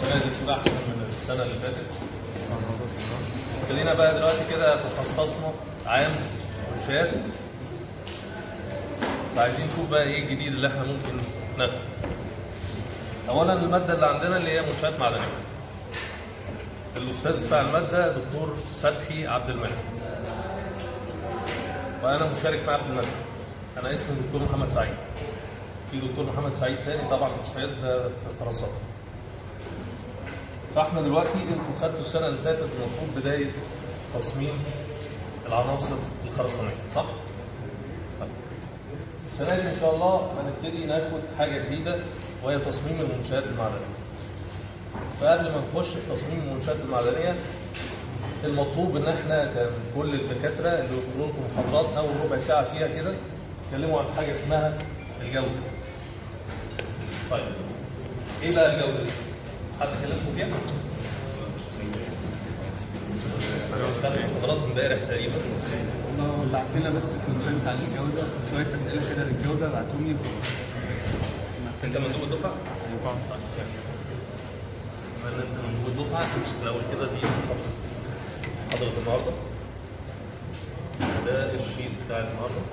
السنه دي تكون احسن من السنه اللي فاتت ابتدينا بقى دلوقتي كده تخصصنا عام منشآت فعايزين نشوف بقى ايه الجديد اللي احنا ممكن ناخده اولا الماده اللي عندنا اللي هي منشآت معدنيه الاستاذ بتاع الماده دكتور فتحي عبد المنعم وانا مشارك معاه في الماده انا اسمي دكتور محمد سعيد في دكتور محمد سعيد تاني طبعا الاستاذ ده في الدراسات فاحنا دلوقتي انتوا خدتوا السنه اللي فاتت المفروض بدايه تصميم العناصر الخرسانيه صح؟ طيب. السنه دي ان شاء الله هنبتدي ناخد حاجه جديده وهي تصميم المنشات المعدنيه. فقبل ما نخش في تصميم المنشات المعدنيه المطلوب ان احنا كان كل الدكاتره اللي بيقولوا لكم محاضرات اول ربع ساعه فيها كده اتكلموا عن حاجه اسمها الجوده. طيب ايه بقى الجوده دي؟ حد كلمكم فيها؟ خدت محاضرات امبارح تقريبا والله بعت لنا بس كونتنت عن الجوده شويه اسئله كده للجوده بعتهم لي انت مندوب الدفعه؟ بما ان انت مندوب الدفعه امسك الاول كده دي محاضره النهارده ده الشيت بتاع النهارده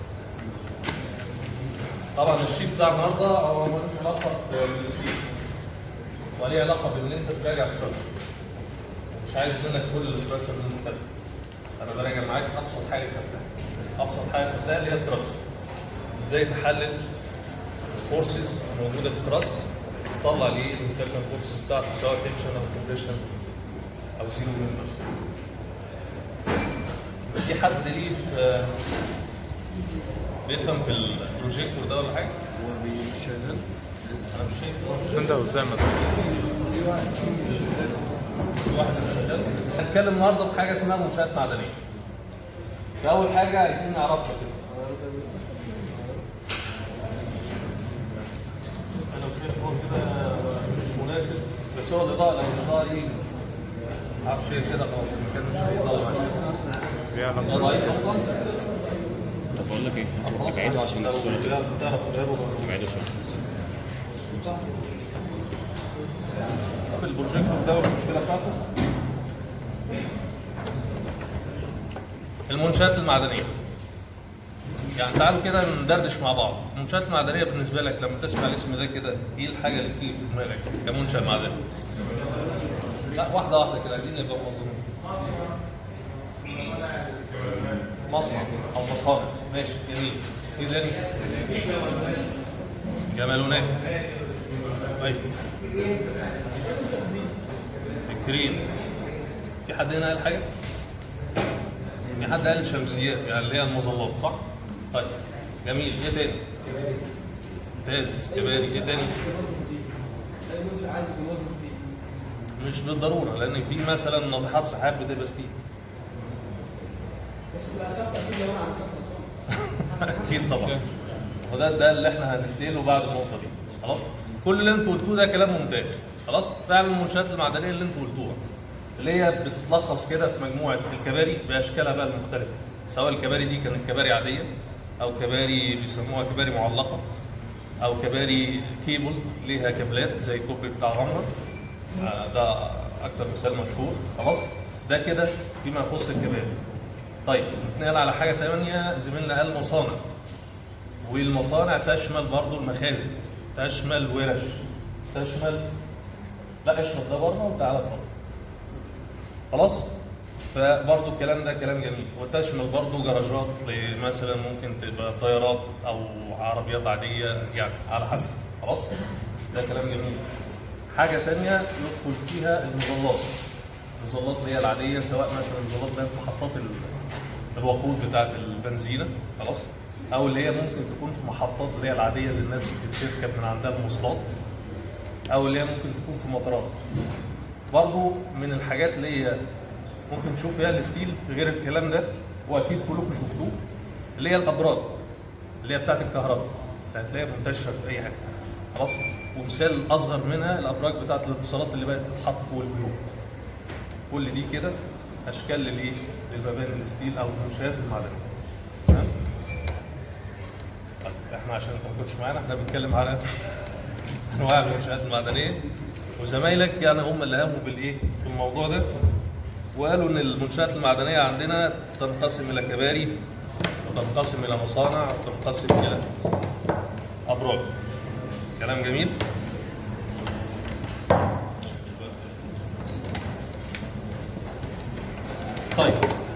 طبعا الشيت بتاع النهارده هو ملوش علاقه بالسيت وليه علاقه بان انت بتراجع ستراكشر مش عايز منك كل الاستراكشر اللي انت خدته انا براجع معاك ابسط حاجه خدتها ابسط حاجه خدتها اللي هي التراس ازاي تحلل الفورسز موجوده في التراس تطلع ليه الانترنال فورسز بتاعته سواء تنشن او كومبريشن او زيرو ممبرز في حد ليه في بيفهم في البروجيكتور ده ولا حاجه؟ هو مش شغال انا مش شايف انت واسامه في واحد مش شغال هنتكلم النهارده في حاجه اسمها منشات معدنيه فاول حاجه عايزين نعرفها كده انا لو شايف هو كده مش مناسب بس هو الاضاءه لو الاضاءه ايه ما اعرفش ايه كده خلاص المكان مش هيضاء اصلا في علاقه ده ضعيف اصلا طب بقول لك ايه خلاص ابعده عشان لو الصوره تعرف تعرف تغيره ابعده شويه في البروجيكتور ده والمشكله بتاعته المنشآت المعدنيه يعني تعالوا كده ندردش مع بعض المنشآت المعدنيه بالنسبه لك لما تسمع الاسم ده كده ايه الحاجه اللي بتيجي في دماغك كمنشأ معدني لا واحده واحده كده عايزين نبقى منظمين مصنع او مصانع ماشي جميل ايه تاني جمالونات كويس الكريم في حد هنا قال حاجه؟ في حد قال شمسيات يعني اللي هي المظلات صح؟ طيب جميل ايه تاني؟ ممتاز كباري ايه تاني؟ مش بالضروره لان في مثلا ناطحات سحاب بتبقى ستيل اكيد طبعا وده ده اللي احنا هنديله بعد النقطه دي خلاص كل اللي انتوا قلتوه ده كلام ممتاز خلاص فعلا المنشات المعدنيه اللي انتوا قلتوها اللي هي بتتلخص كده في مجموعه الكباري باشكالها بقى المختلفه سواء الكباري دي كانت كباري عاديه او كباري بيسموها كباري معلقه او كباري كيبل ليها كابلات زي الكوبري بتاع غمره آه، ده اكتر مثال مشهور خلاص ده كده فيما يخص الكباري طيب نتنقل على حاجه ثانيه زميلنا قال مصانع والمصانع تشمل برضو المخازن تشمل ورش تشمل لا اشرب ده بره وتعالى بره خلاص فبرضو الكلام ده كلام جميل وتشمل برضو جراجات مثلا ممكن تبقى طيارات او عربيات عاديه يعني على حسب خلاص ده كلام جميل حاجه تانية يدخل فيها المظلات المظلات اللي هي العاديه سواء مثلا المظلات اللي هي في محطات ال- الوقود بتاعت البنزينه خلاص او اللي هي ممكن تكون في محطات اللي هي العاديه اللي الناس بتركب من عندها المواصلات او اللي هي ممكن تكون في مطارات برضو من الحاجات اللي هي ممكن تشوف فيها الستيل غير الكلام ده واكيد كلكم شفتوه اللي هي الابراج اللي هي بتاعت الكهرباء هتلاقيها منتشره في اي حته خلاص ومثال اصغر منها الابراج بتاعت الاتصالات اللي بقت تتحط فوق البيوت كل دي كده اشكال للايه؟ للمباني الستيل او المنشآت المعدنيه تمام؟ طيب احنا عشان انت ما كنتش معانا احنا بنتكلم على انواع المنشآت المعدنيه وزمايلك يعني هم اللي قاموا بالايه؟ بالموضوع ده وقالوا ان المنشات المعدنيه عندنا تنقسم الى كباري وتنقسم الى مصانع وتنقسم الى ابراج كلام جميل طيب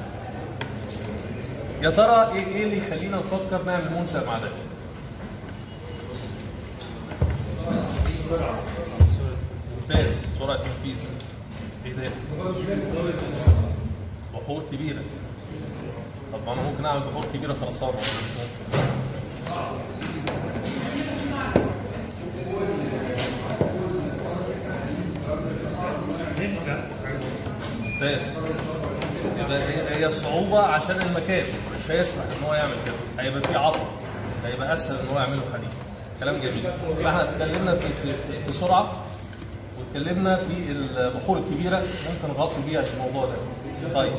يا ترى ايه ايه اللي يخلينا نفكر نعمل منشأ معدني؟ ممتاز سرعة تنفيذ ايه ده؟ بحور كبيرة طب ما انا ممكن اعمل بحور كبيرة خرسانة ممتاز يبقى هي هي الصعوبة عشان المكان مش هيسمح ان هو يعمل كده هيبقى في عطل هيبقى اسهل ان هو يعمله حديد كلام جميل يبقى احنا اتكلمنا في في في, في سرعة واتكلمنا في البحور الكبيرة ممكن نغطي بيها الموضوع ده طيب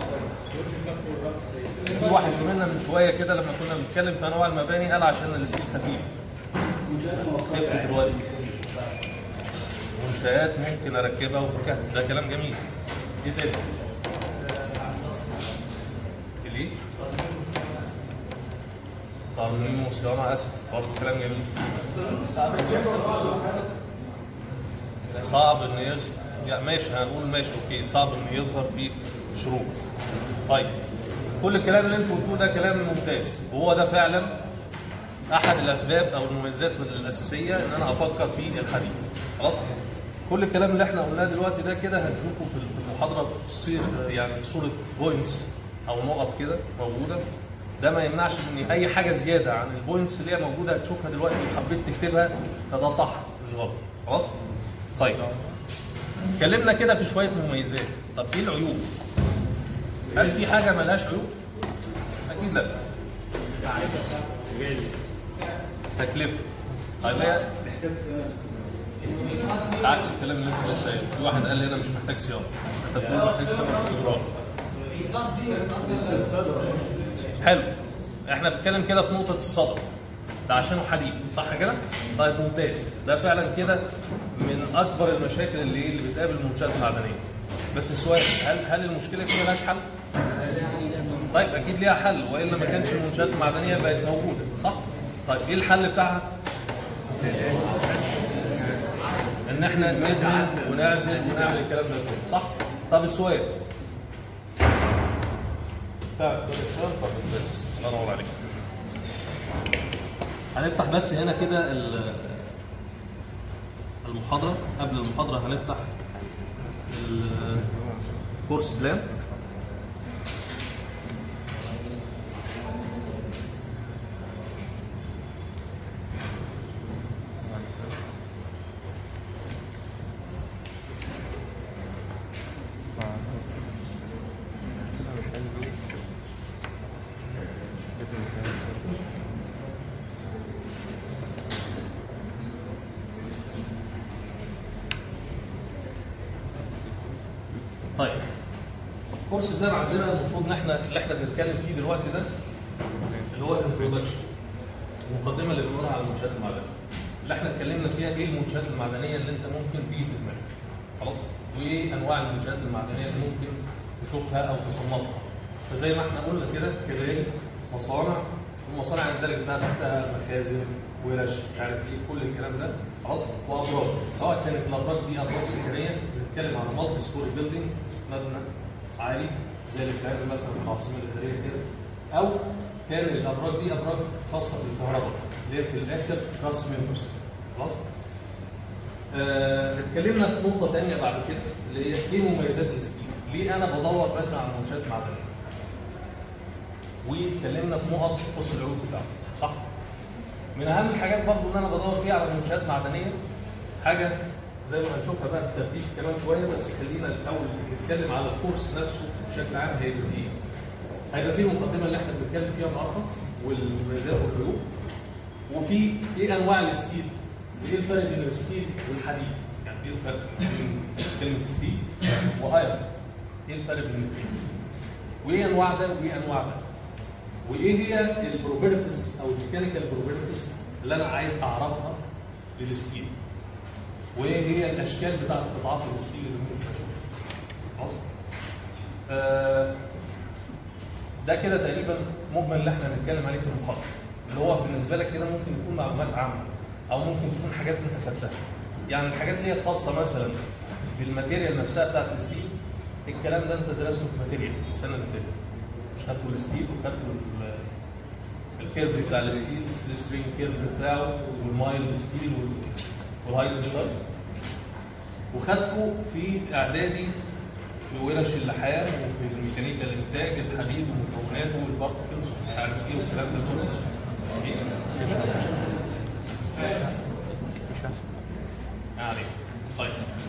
في واحد زميلنا من شوية كده لما كنا بنتكلم في انواع المباني قال عشان الستيل خفيف خفة الوزن منشآت ممكن اركبها وفكها ده كلام جميل ايه تاني؟ ليه؟ ترميم وصيانة اسف برضه كلام جميل صعب ان يظهر يعني ماشي هنقول ماشي اوكي صعب ان يظهر في شروط طيب كل الكلام اللي انتوا قلتوه ده كلام ممتاز وهو ده فعلا احد الاسباب او المميزات الاساسيه ان انا افكر في الحديد خلاص كل الكلام اللي احنا قلناه دلوقتي ده كده هنشوفه في في المحاضره في صير يعني في صوره بوينتس او نقط كده موجوده ده ما يمنعش ان اي حاجه زياده عن البوينتس اللي هي موجوده هتشوفها دلوقتي وحبيت تكتبها فده صح مش غلط خلاص طيب اتكلمنا كده في شويه مميزات طب ايه العيوب هل في حاجه ملهاش عيوب اكيد لا تكلفه طيب هي عكس الكلام اللي انت لسه قايله في واحد قال لي انا مش محتاج صيانه انت بتقول محتاج صيانه باستمرار حلو احنا بنتكلم كده في نقطه الصدى ده عشانه حديد صح كده؟ طيب ممتاز ده فعلا كده من اكبر المشاكل اللي اللي بتقابل المنشات المعدنيه بس السؤال هل هل المشكله دي ملهاش حل؟ طيب اكيد ليها حل والا ما كانش المنشات المعدنيه بقت موجوده صح؟ طيب ايه الحل بتاعها؟ ان احنا ندهن ونعزل ونعمل الكلام ده كله صح؟ طب السؤال طيب السؤال طب بس الله ينور عليك هنفتح بس هنا كده ال- المحاضرة قبل المحاضرة هنفتح الكورس بلان طيب الكورس ده عندنا المفروض ان احنا اللي احنا بنتكلم فيه دلوقتي ده اللي هو الانترودكشن المقدمه اللي بنقولها على المنشات المعدنيه اللي احنا اتكلمنا فيها ايه المنشات المعدنيه اللي انت ممكن تيجي في دماغك خلاص وايه انواع المنشات المعدنيه اللي ممكن تشوفها او تصنفها فزي ما احنا قلنا كده كباري مصانع المصانع يندرج بقى تحتها مخازن ورش مش عارف ايه كل الكلام ده خلاص وابراج سواء كانت الابراج دي ابراج سكنيه بنتكلم على مالتي ستوري بيلدينج مبنى عالي زي اللي بتعمل مثلا في العاصمه الاداريه كده او كان الابراج دي ابراج خاصه بالكهرباء اللي هي في الاخر كلاس ممبرز خلاص آه، اتكلمنا في نقطه ثانيه بعد كده اللي هي ايه مميزات الستيل؟ ليه انا بدور مثلا على منشات معدنيه؟ واتكلمنا في نقط تخص العروض بتاعته صح؟ من اهم الحاجات برضو اللي انا بدور فيها على منشات معدنيه حاجه زي ما هنشوفها بقى بالترتيب كمان شويه بس خلينا الاول نتكلم على الكورس نفسه بشكل عام هيبقى فيه هيبقى فيه المقدمه اللي احنا بنتكلم فيها النهارده والمميزات والعيوب وفي ايه انواع الستيل وايه الفرق بين الستيل والحديد يعني ايه الفرق بين كلمه ستيل وايرون ايه الفرق بين الاثنين وايه انواع ده وايه انواع ده وايه هي البروبرتيز او الميكانيكال بروبرتيز اللي انا عايز اعرفها للستيل وايه هي الاشكال بتاعت قطاعات الستيل اللي ممكن نشوفها خلاص آه ده كده تقريبا مجمل اللي احنا هنتكلم عليه في المحاضره اللي هو بالنسبه لك كده ممكن يكون معلومات عامه او ممكن تكون حاجات انت خدتها يعني الحاجات اللي هي خاصه مثلا بالماتيريال نفسها بتاعت الستيل الكلام ده انت درسته في ماتيريال السنه اللي فاتت مش خدتوا الستيل وخدتوا ال- الكيرف بتاع الستيل السترينج كيرف بتاعه والمايل ستيل والهاي تنسايل وخدته في اعدادي في ورش اللحام وفي الميكانيكا الانتاج الحديد ومكوناته والبارتكلز ومش عارف ايه والكلام ده كله يعني طيب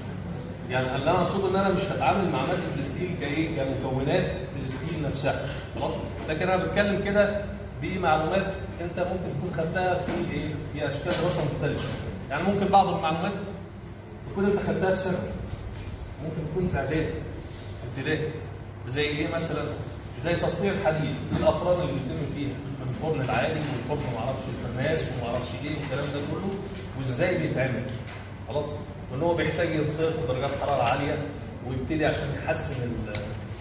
يعني اللي انا اقصده ان انا مش هتعامل مع ماده الستيل كايه كمكونات الستيل نفسها خلاص لكن انا بتكلم كده بمعلومات انت ممكن تكون خدتها في ايه في اشكال دراسه مختلفه يعني ممكن بعض المعلومات تكون انت خدتها في سنه ممكن تكون في اعدادي في ابتدائي زي ايه مثلا زي تصنيع الحديد ايه الافران اللي بيتم فيها من الفرن العالي والفرن ما اعرفش الفرناس وما اعرفش ايه والكلام ده كله وازاي بيتعمل خلاص وان هو بيحتاج ينصهر في درجات حراره عاليه ويبتدي عشان يحسن ال-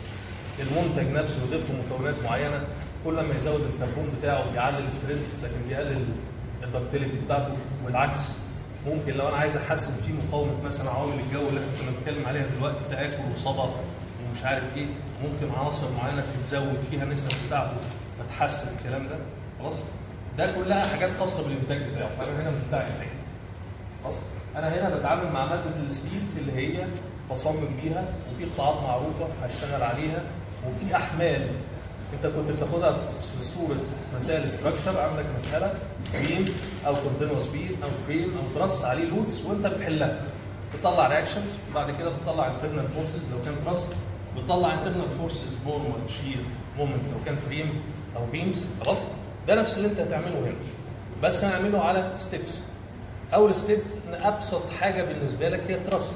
المنتج نفسه ويضيف له مكونات معينه كل ما يزود الكربون بتاعه بيعلي الستريس لكن بيقلل الدكتيليتي بتاعته والعكس ممكن لو انا عايز احسن فيه مقاومه مثلا عوامل الجو اللي احنا كنا بنتكلم عليها دلوقتي تاكل وصدى ومش عارف ايه ممكن عناصر معينه تتزود فيها النسب بتاعته فتحسن الكلام ده خلاص ده كلها حاجات خاصه بالانتاج بتاعه انا هنا مش بتاع انتاج خلاص انا هنا بتعامل مع ماده الستيل اللي هي بصمم بيها وفي قطاعات معروفه هشتغل عليها وفي احمال انت كنت بتاخدها في صوره مسائل ستراكشر عندك مساله بيم او كونتينوس بيم او فريم او تراس عليه لودز وانت بتحلها بتطلع رياكشنز وبعد كده بتطلع انترنال فورسز لو كان تراس بتطلع انترنال فورسز نورمال شير مومنت لو كان فريم او بيمز خلاص ده نفس اللي انت هتعمله هنا بس هنعمله على ستيبس اول ستيب ان ابسط حاجه بالنسبه لك هي التراس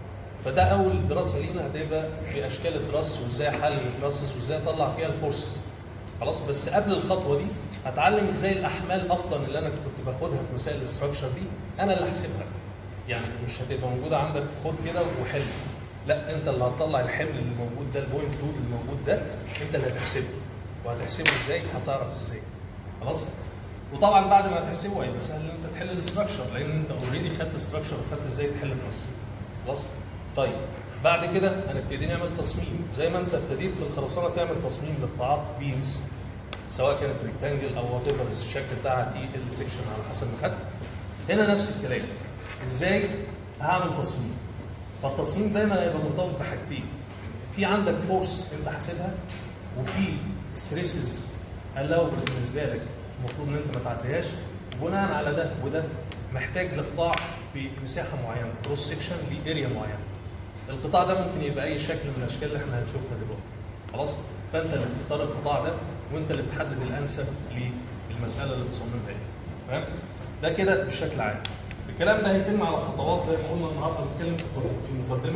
فده اول دراسه لينا هتبقى في اشكال التراس وازاي احلل التراسز وازاي اطلع فيها الفورسز خلاص بس قبل الخطوه دي هتعلم ازاي الاحمال اصلا اللي انا كنت باخدها في مسائل الاستراكشر دي انا اللي احسبها يعني مش هتبقى موجوده عندك خد كده وحل لا انت اللي هتطلع الحمل اللي موجود ده البوينت لود اللي موجود ده انت اللي هتحسبه وهتحسبه ازاي هتعرف ازاي خلاص وطبعا بعد ما تحسبه هيبقى سهل ان انت تحل الاستراكشر لان انت اوريدي خدت استراكشر وخدت ازاي تحل تراس خلاص طيب بعد كده هنبتدي نعمل تصميم زي ما انت ابتديت في الخرسانه تعمل تصميم لقطاعات بيمز سواء كانت ريكتانجل او وات ايفر الشكل بتاعها تي ال سيكشن على حسب ما خدت هنا نفس الكلام ازاي هعمل تصميم فالتصميم دايما هيبقى مرتبط بحاجتين في عندك فورس انت حاسبها وفي ستريسز الاوبل بالنسبه لك المفروض ان انت ما تعديهاش بناء على ده وده محتاج لقطاع بمساحه معينه كروس سيكشن لاريا معينه القطاع ده ممكن يبقى اي شكل من الاشكال اللي احنا هنشوفها دلوقتي خلاص فانت اللي بتختار القطاع ده وانت اللي بتحدد الانسب للمساله اللي تصممها دي تمام ده كده بشكل عام الكلام ده هيتم على خطوات زي ما قلنا النهارده هنتكلم في في المقدمه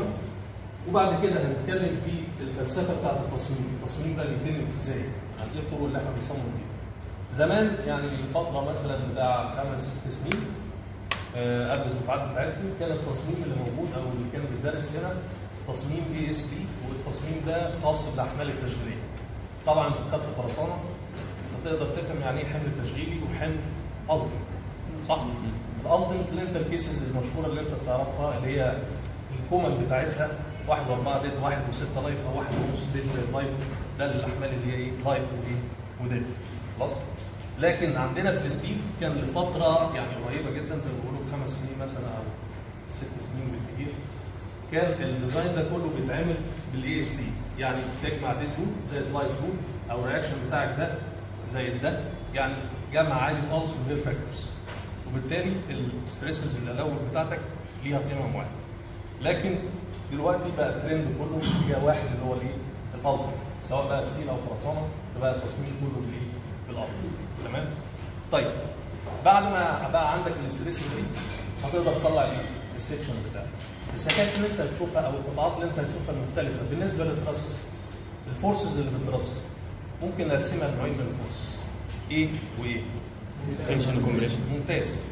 وبعد كده هنتكلم في الفلسفه بتاعت التصميم التصميم ده بيتم ازاي يعني ايه الطرق اللي احنا بنصمم بيها زمان يعني لفتره مثلا بتاع خمس ست سنين آه، قبل الدفعات بتاعتنا كان التصميم اللي موجود او اللي كان بيدرس هنا تصميم اي اس بي والتصميم ده خاص بالاحمال التشغيليه. طبعا انت خدت خرسانه فتقدر تفهم يعني ايه حمل تشغيلي وحمل التيمت صح؟ الالتيمت لينتر كيسز المشهوره اللي انت بتعرفها اللي هي الكومن بتاعتها 1 و4 ديد 1 و6 لايف او 1 ونص ديد زي اللايف ده الاحمال اللي هي ايه لايف وايه وديد خلاص؟ لكن عندنا في الستيل كان لفتره يعني قريبه جدا زي ما بيقولوا خمس سنين مثلا او ست سنين بالكثير كان الديزاين ده كله بيتعمل بالاي اس دي يعني بتجمع ديد لود زي اللايف لود او الرياكشن بتاعك ده زي ده يعني جمع عادي خالص من غير فاكتورز وبالتالي الستريسز الالاول بتاعتك ليها قيمه معينه لكن دلوقتي بقى الترند كله في اتجاه واحد اللي هو الايه؟ الالتر سواء بقى ستيل او خرسانه فبقى التصميم كله بالايه؟ بالالتر تمام؟ طيب بعد ما بقى عندك الاستريسز دي هتقدر تطلع ايه؟ السكشن بتاعك السكاشن اللي انت هتشوفها او القطاعات اللي انت هتشوفها المختلفه بالنسبه للترس الفورسز اللي في الترس ممكن نقسمها لنوعين من الفورس ايه وايه؟ تنشن كومبريشن ممتاز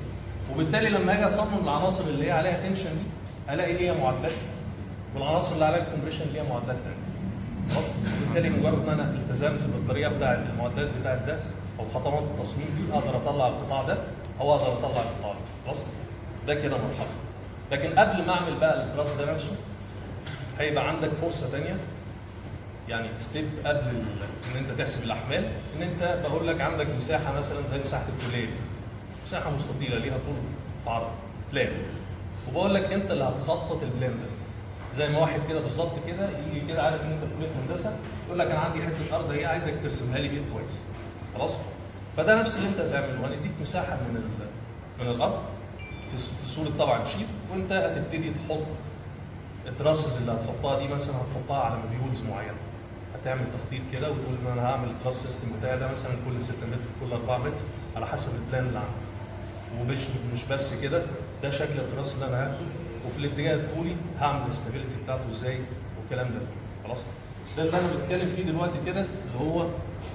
وبالتالي لما اجي اصمم العناصر اللي هي عليها تنشن دي الاقي ليها معادلات والعناصر اللي عليها الكومبريشن ليها معادلات ثانيه خلاص وبالتالي مجرد ما انا التزمت بالطريقه بتاعت المعادلات بتاعت ده او خطوات التصميم دي اقدر اطلع القطاع ده او اقدر اطلع القطاع ده خلاص ده كده مرحله لكن قبل ما اعمل بقى التراس ده نفسه هيبقى عندك فرصه ثانيه يعني ستيب قبل ال- ان انت تحسب الاحمال ان انت بقول لك عندك مساحه مثلا زي مساحه الكليه دي. مساحه مستطيله ليها طول في عرض بلان وبقول لك انت اللي هتخطط البلان ده زي ما واحد كده بالظبط كده يجي كده عارف ان انت في كليه هندسه يقول لك انا عندي حته ارض اهي عايزك ترسمها لي بيت كويس خلاص فده نفس اللي انت هتعمله هنديك مساحه من ال- من الارض في ص- في صوره طبعا شيت وانت هتبتدي تحط التراسز اللي هتحطها دي مثلا هتحطها على مديولز معينه هتعمل تخطيط كده وتقول ان انا هعمل التراس سيستم بتاعي ده مثلا كل 6 متر كل 4 متر على حسب البلان اللي عندي ومش مش بس كده ده شكل التراس اللي انا هاخده وفي الاتجاه الطولي هعمل الاستابيليتي بتاعته ازاي والكلام ده خلاص ده اللي انا بتكلم فيه دلوقتي كده اللي هو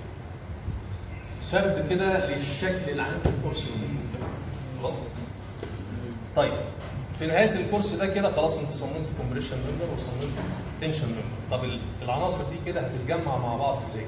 سرد كده للشكل العام للكرسي دي. خلاص طيب في نهايه الكورس ده كده خلاص انت صممت كومبريشن ممبر وصممت تنشن ممبر طب ال- العناصر دي كده هتتجمع مع بعض ازاي؟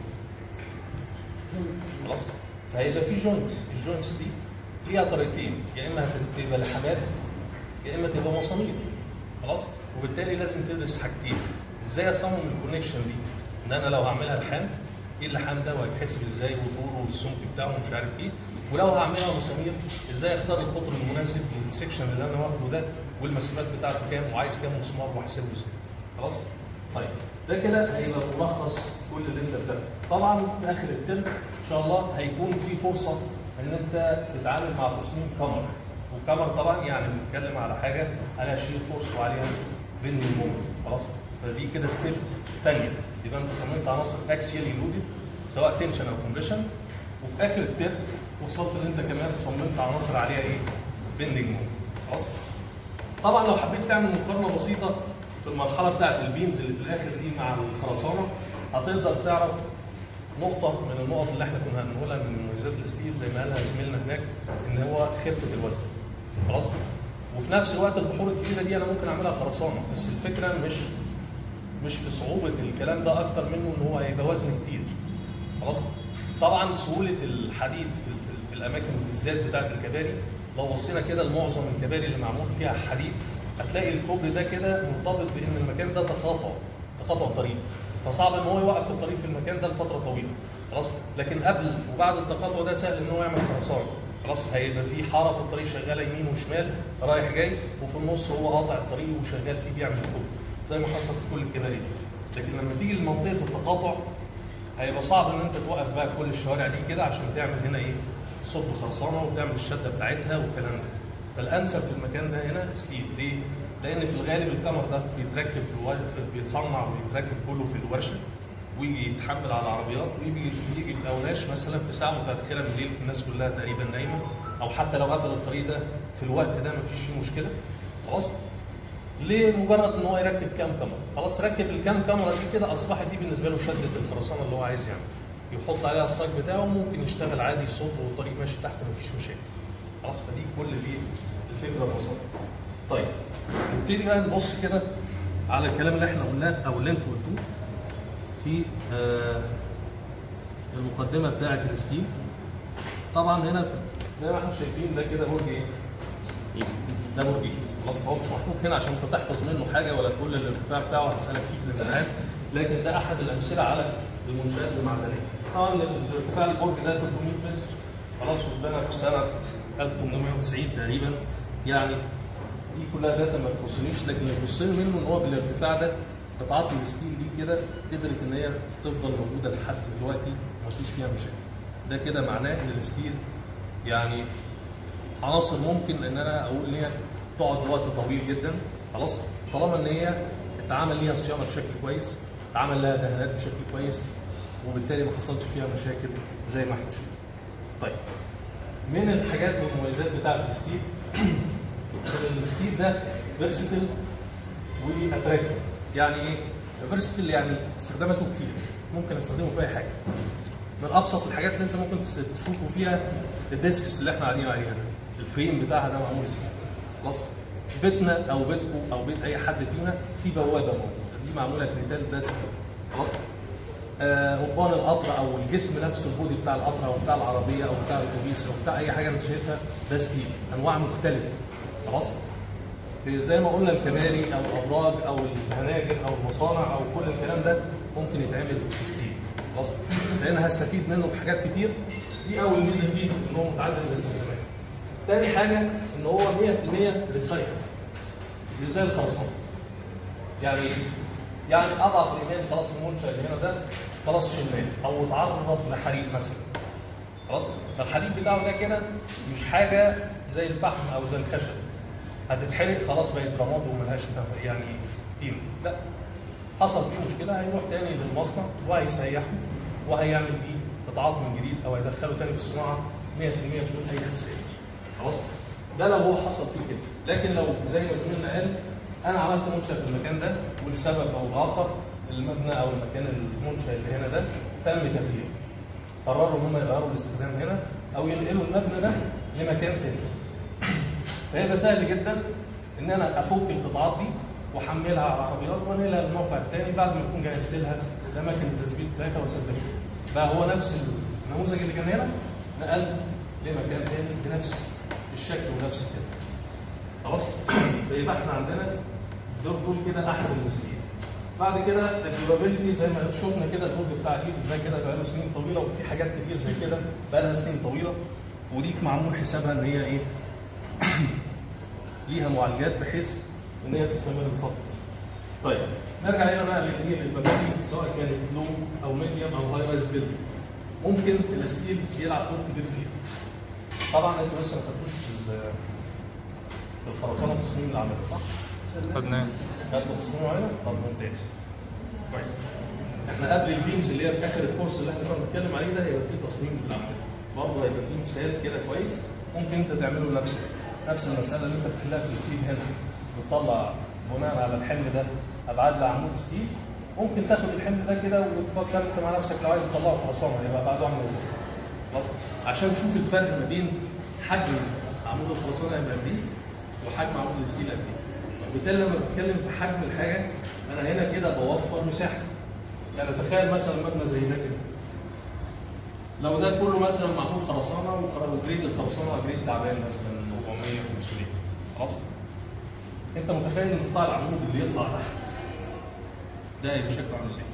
خلاص فهيبقى في جوينتس الجوينتس دي ليها طريقتين يا اما هتبقى لحامات يا اما تبقى مسامير خلاص وبالتالي لازم تدرس حاجتين ازاي اصمم الكونكشن دي ان انا لو هعملها لحام ايه اللحام ده وهيتحسب ازاي وطوله والسمك بتاعه ومش عارف ايه ولو هعملها مسامير ازاي اختار القطر المناسب للسكشن اللي انا واخده ده والمسافات بتاعته كام وعايز كام مسمار واحسبه ازاي خلاص طيب ده كده هيبقى ملخص كل اللي انت بتعمله طبعا في اخر الترم ان شاء الله هيكون في فرصه ان انت تتعامل مع تصميم كاميرا وكاميرا طبعا يعني بنتكلم على حاجه عليها شيل فورس وعليها بند المومنت خلاص فدي كده ستيب ثانيه يبقى انت صممت عناصر اكسيال لودد سواء تنشن او كومبريشن وفي اخر الترم وصلت ان انت كمان صممت عناصر عليها ايه؟ بندنج مومنت خلاص طبعا لو حبيت تعمل مقارنه بسيطه في المرحله بتاعت البيمز اللي في الاخر دي مع الخرسانه هتقدر تعرف نقطه من النقط اللي احنا كنا هنقولها من مميزات الستيل زي ما قالها زميلنا هناك ان هو خفه الوزن خلاص وفي نفس الوقت البحور الكبيره دي انا ممكن اعملها خرسانه بس الفكره مش مش في صعوبه الكلام ده اكتر منه ان هو هيبقى وزن كتير خلاص طبعا سهوله الحديد في, في, في الاماكن بالذات بتاعت الكباري لو بصينا كده لمعظم الكباري اللي معمول فيها حديد هتلاقي الكوبري ده كده مرتبط بان المكان ده تقاطع تقاطع طريق فصعب ان هو يوقف الطريق في المكان ده لفتره طويله خلاص لكن قبل وبعد التقاطع ده سهل ان هو يعمل خرسانه خلاص هيبقى في حاره في الطريق شغاله يمين وشمال رايح جاي وفي النص هو قاطع الطريق وشغال فيه بيعمل كوبري زي ما حصل في كل الكباري دي لكن لما تيجي لمنطقه التقاطع هيبقى صعب ان انت توقف بقى كل الشوارع دي كده عشان تعمل هنا ايه صب خرسانه وتعمل الشده بتاعتها والكلام ده فالانسب في المكان ده هنا ستيل ليه؟ لان في الغالب الكمر ده بيتركب في الورشه بيتصنع ويتركب كله في الورشه ويجي يتحمل على العربيات ويجي يجي الاوناش مثلا في ساعه متاخره بالليل الناس كلها تقريبا نايمه او حتى لو قفل الطريق ده في الوقت ده مفيش فيه مشكله خلاص لمجرد ان هو يركب كام كاميرا خلاص ركب الكام كاميرا دي كده اصبحت دي بالنسبه له شده الخرسانه اللي هو عايز يعمل يحط عليها الصاج بتاعه وممكن يشتغل عادي يصب والطريق ماشي تحت مفيش مشاكل خلاص فدي كل دي الفكره البسيطه طيب نبتدي بقى نبص كده على الكلام اللي احنا قلناه او اللي انتوا قلتوه في آه المقدمه بتاعه الستيل طبعا هنا في زي ما احنا شايفين ده كده برج ايه؟ ده برج ايه؟ خلاص هو مش محطوط هنا عشان انت تحفظ منه حاجه ولا تقول الارتفاع بتاعه هتسالك فيه في الامتحان لكن ده احد الامثله على المنشات المعدنيه. طبعا الارتفاع البرج ده 300 متر خلاص واتبنى في سنه 1890 تقريبا يعني دي كلها داتا ما تخصنيش لكن اللي يخصني منه ان هو بالارتفاع ده قطعات الستيل دي كده قدرت ان هي تفضل موجوده لحد دلوقتي ومفيش فيها مشاكل. ده كده معناه ان الستيل يعني عناصر ممكن ان انا اقول ان هي تقعد وقت طويل جدا خلاص طالما ان هي اتعمل ليها صيانه بشكل كويس اتعمل لها دهانات بشكل كويس وبالتالي ما حصلش فيها مشاكل زي ما احنا شايفين. طيب من الحاجات والمميزات بتاعه الستيل الستيل ده فيرسيتل واتراكتيف يعني ايه؟ فيرسيتل يعني استخداماته كتير ممكن استخدمه في اي حاجه من ابسط الحاجات اللي انت ممكن تشوفه فيها الديسكس اللي احنا قاعدين عليها ده الفريم بتاعها ده معمول ستيل خلاص بيتنا او بيتكم او بيت اي حد فينا في بوابه موجوده دي معموله كريتال ده ستيل خلاص آه، قضبان القطر او الجسم نفسه البودي بتاع القطر او بتاع العربيه او بتاع الاتوبيس او بتاع اي حاجه انت شايفها ده ستيل انواع مختلفه خلاص في زي ما قلنا الكباري او الابراج او الهناجر او المصانع او كل الكلام ده ممكن يتعمل ستيل خلاص لان هستفيد منه بحاجات كتير دي اول ميزه فيه ان هو متعدد الاستخدامات تاني حاجه ان هو 100% ريسايكل مش زي الخرسانه يعني ايه؟ يعني اضعف الايمان خلاص المنشا اللي هنا ده خلاص شلناه او اتعرض لحريق مثلا خلاص فالحديد بتاعه ده كده مش حاجه زي الفحم او زي الخشب هتتحرق خلاص بقت رماد وملهاش يعني قيمه لا حصل فيه مشكله هيروح تاني للمصنع وهيسيحه وهيعمل بيه قطاعات من جديد او هيدخله تاني في الصناعه 100% بدون اي خسائر خلاص ده لو هو حصل فيه كده لكن لو زي ما زميلنا قال انا عملت منشا في المكان ده ولسبب او اخر المبنى او المكان المنشا اللي هنا ده تم تغييره قرروا ان هم يغيروا الاستخدام هنا او ينقلوا المبنى ده لمكان تاني فهيبقى سهل جدا ان انا افك القطاعات دي واحملها على العربيات وانقلها للموقع الثاني بعد ما اكون جهزت لها الاماكن التثبيت بتاعتها وثبتها بقى هو نفس النموذج اللي كان هنا نقلته لمكان تاني بنفس الشكل ونفس الكلام خلاص فيبقى احنا عندنا دول دول كده احد المثالين بعد كده الديورابيلتي زي ما شفنا كده الهوج بتاع الايد ده كده بقى له سنين طويله وفي حاجات كتير زي كده بقى لها سنين طويله ودي معمول حسابها ان هي ايه ليها معالجات بحيث ان هي تستمر لفتره. طيب نرجع هنا بقى للايه للمباني سواء كانت لو او ميديوم او هاي رايز بيلدينج. ممكن الستيل يلعب دور كبير فيها. طبعا انتوا لسه ما خدتوش في ال- في الخرسانه تصميم العمل صح؟ خدناه خدتوا تصميم معينه؟ طب ممتاز. كويس. احنا قبل البيمز اللي هي في اخر الكورس اللي احنا كنا بنتكلم عليه ده هيبقى فيه تصميم للعمل. برضه هيبقى فيه مثال كده كويس ممكن انت تعمله لنفسك. نفس المساله اللي انت بتحلها في الستيل هنا بتطلع بناء على الحمل ده ابعاد لعمود ستيل ممكن تاخد الحمل ده كده وتفكر انت مع نفسك لو عايز تطلعه خرسانه هيبقى ابعاده عامله ازاي. خلاص؟ عشان تشوف الفرق ما بين حجم عمود الخرسانه هيبقى قد ايه وحجم عمود الستيل قد ايه. وبالتالي لما بتكلم في حجم الحاجه انا هنا كده بوفر مساحه. يعني تخيل مثلا مبنى زي ده كده. لو ده كله مثلا معمول خرسانه وخر- وجريد الخرسانه جريد تعبان مثلا 400 500 خلاص انت متخيل ان قطاع العمود اللي يطلع تحت ده هيبقى شكله عامل ازاي؟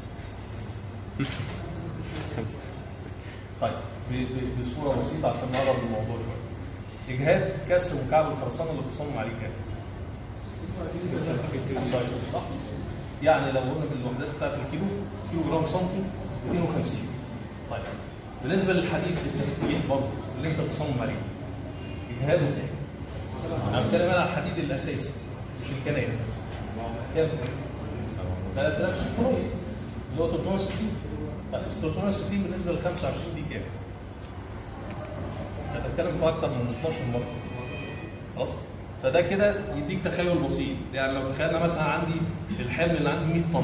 خمسة طيب ب- ب- بصوره بسيطه عشان نقرب الموضوع شويه. اجهاد كسر مكعب الخرسانه اللي بتصمم عليه كام؟ 25 صح؟ يعني لو قلنا بالوحدات بتاعت الكيلو كيلو جرام سنتي 250 طيب بالنسبه للحديد التسليح برضه اللي انت بتصمم عليه اجهاده كام؟ انا بتكلم انا على الحديد الاساسي مش الكنايه كام؟ 3600 اللي هو 360 لا 360 بالنسبه لل 25 دي كام؟ انا بتكلم في اكتر من 12 مره خلاص فده كده يديك تخيل بسيط يعني لو تخيلنا مثلا عندي الحمل اللي عندي 100 طن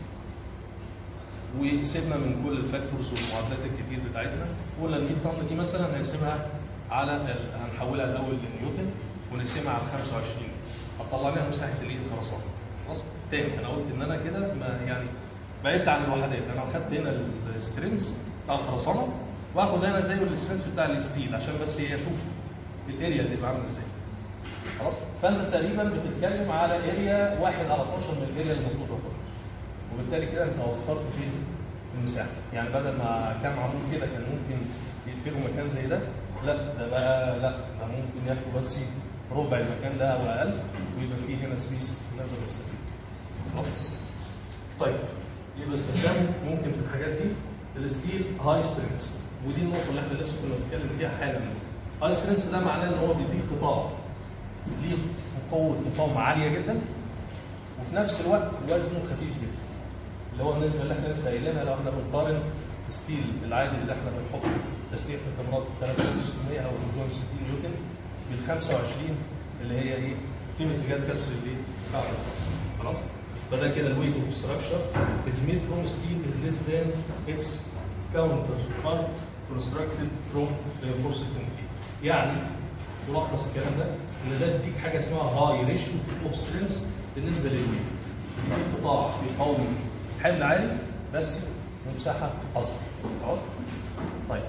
وسيبنا من كل الفاكتورز والمعادلات الكتير بتاعتنا قلنا ال 100 طن دي مثلا هنقسمها على ال- هنحولها الاول لنيوتن ونقسمها على 25 هتطلع لنا مساحه الايه الخرسانه خلاص تاني انا قلت ان انا كده ما يعني بعدت عن الوحدات انا اخدت هنا السترينز بتاع الخرسانه واخد هنا زيه السترينز بتاع الستيل عشان بس ايه اشوف الاريا اللي عامله ازاي خلاص فانت تقريبا بتتكلم على اريا 1 على 12 من الاريا اللي المفروض تاخدها وبالتالي كده انت وفرت في المساحه يعني بدل ما كان معمول كده كان ممكن يقفلوا مكان زي ده لا ده بقى لا ده ممكن ياخدوا بس ربع المكان ده او اقل ويبقى فيه هنا سبيس نقدر نستفيد خلاص طيب يبقى استخدامه ممكن في الحاجات دي الستيل هاي سترينث ودي النقطه اللي احنا لسه كنا بنتكلم فيها حالا هاي سترينث ده معناه ان هو بيديك قطاع ليه قوه مقاومه عاليه جدا وفي نفس الوقت وزنه خفيف جدا اللي هو النسبه اللي احنا لسه قايلينها لو احنا بنقارن الستيل العادي اللي احنا بنحطه تسليح في الكاميرات 3600 او 360 نيوتن بال 25 اللي هي ايه؟ قيمه ايجاد كسر الايه؟ بتاع الخرسانه خلاص؟ فده كده الويت اوف ستراكشر is made from steel is less than its counterpart constructed from reinforced concrete يعني ملخص الكلام ده ان ده بيديك حاجه اسمها هاي ريشيو اوف سترينث بالنسبه للويل بيديك قطاع بيقاوم حمل عالي بس بمساحه اصغر خلاص طيب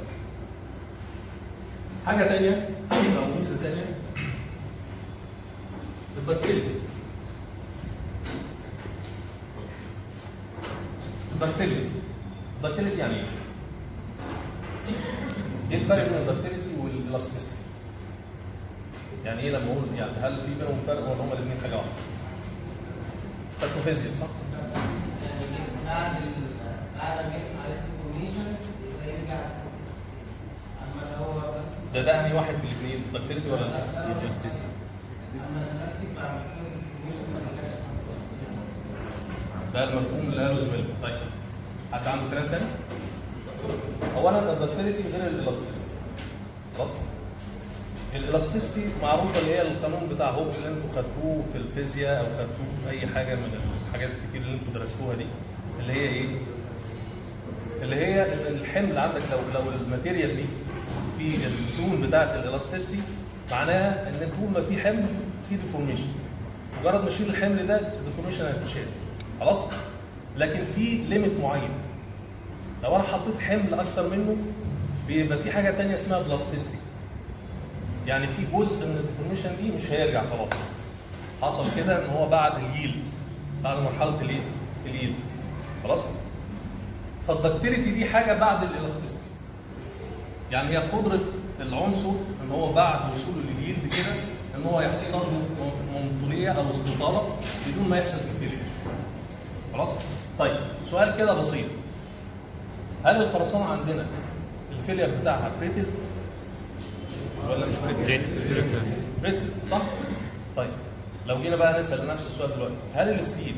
حاجه ثانيه او ميزه ثانيه الدكتيلتي الدكتيلتي الدكتيلتي يعني ايه؟ ايه الفرق بين الدكتيلتي والالاستيستي؟ يعني ايه لما اقول يعني هل في بينهم فرق ولا هما الاثنين حاجه واحده؟ خدتوا فيزياء صح؟ بعد ال- بعد ما يسمع الانفورميشن يرجع اما لو هو بس ده ده انهي واحد في الاثنين؟ الدكتيلتي ولا اما الاستيك بعد ما يسمع الانفورميشن ما يرجعش ده المفهوم اللي قاله زميلنا طيب حد عنده كلام تاني؟ اولا الدكتيلتي غير الالاستيستي خلاص؟ الالاستيستي معروفه اللي هي القانون بتاع هوب اللي انتوا خدتوه في الفيزياء او خدتوه في اي حاجه من الحاجات الكتير اللي انتوا درستوها دي اللي هي ايه؟ اللي هي إن الحمل عندك لو لو الماتيريال دي في الزون بتاعت الالاستيستي معناها ان طول ما في حمل في ديفورميشن مجرد ما اشيل الحمل ده الديفورميشن هيتشال خلاص لكن في ليميت معين لو انا حطيت حمل اكتر منه بيبقى في حاجه تانية اسمها بلاستيستي يعني في جزء من الديفورميشن دي مش هيرجع خلاص حصل كده ان هو بعد اليلد بعد مرحله الايه اليلد خلاص فالدكتيليتي دي حاجه بعد الالاستيستي يعني هي قدره العنصر ان هو بعد وصوله لليلد كده ان هو يحصل له منطوليه او استطاله بدون ما يحصل كفيلية خلاص طيب سؤال كده بسيط هل الخرسانه عندنا الفيلير بتاعها بريتل ولا مش بريتل؟ بريتل صح؟ طيب لو جينا بقى نسال نفس السؤال دلوقتي هل الستيل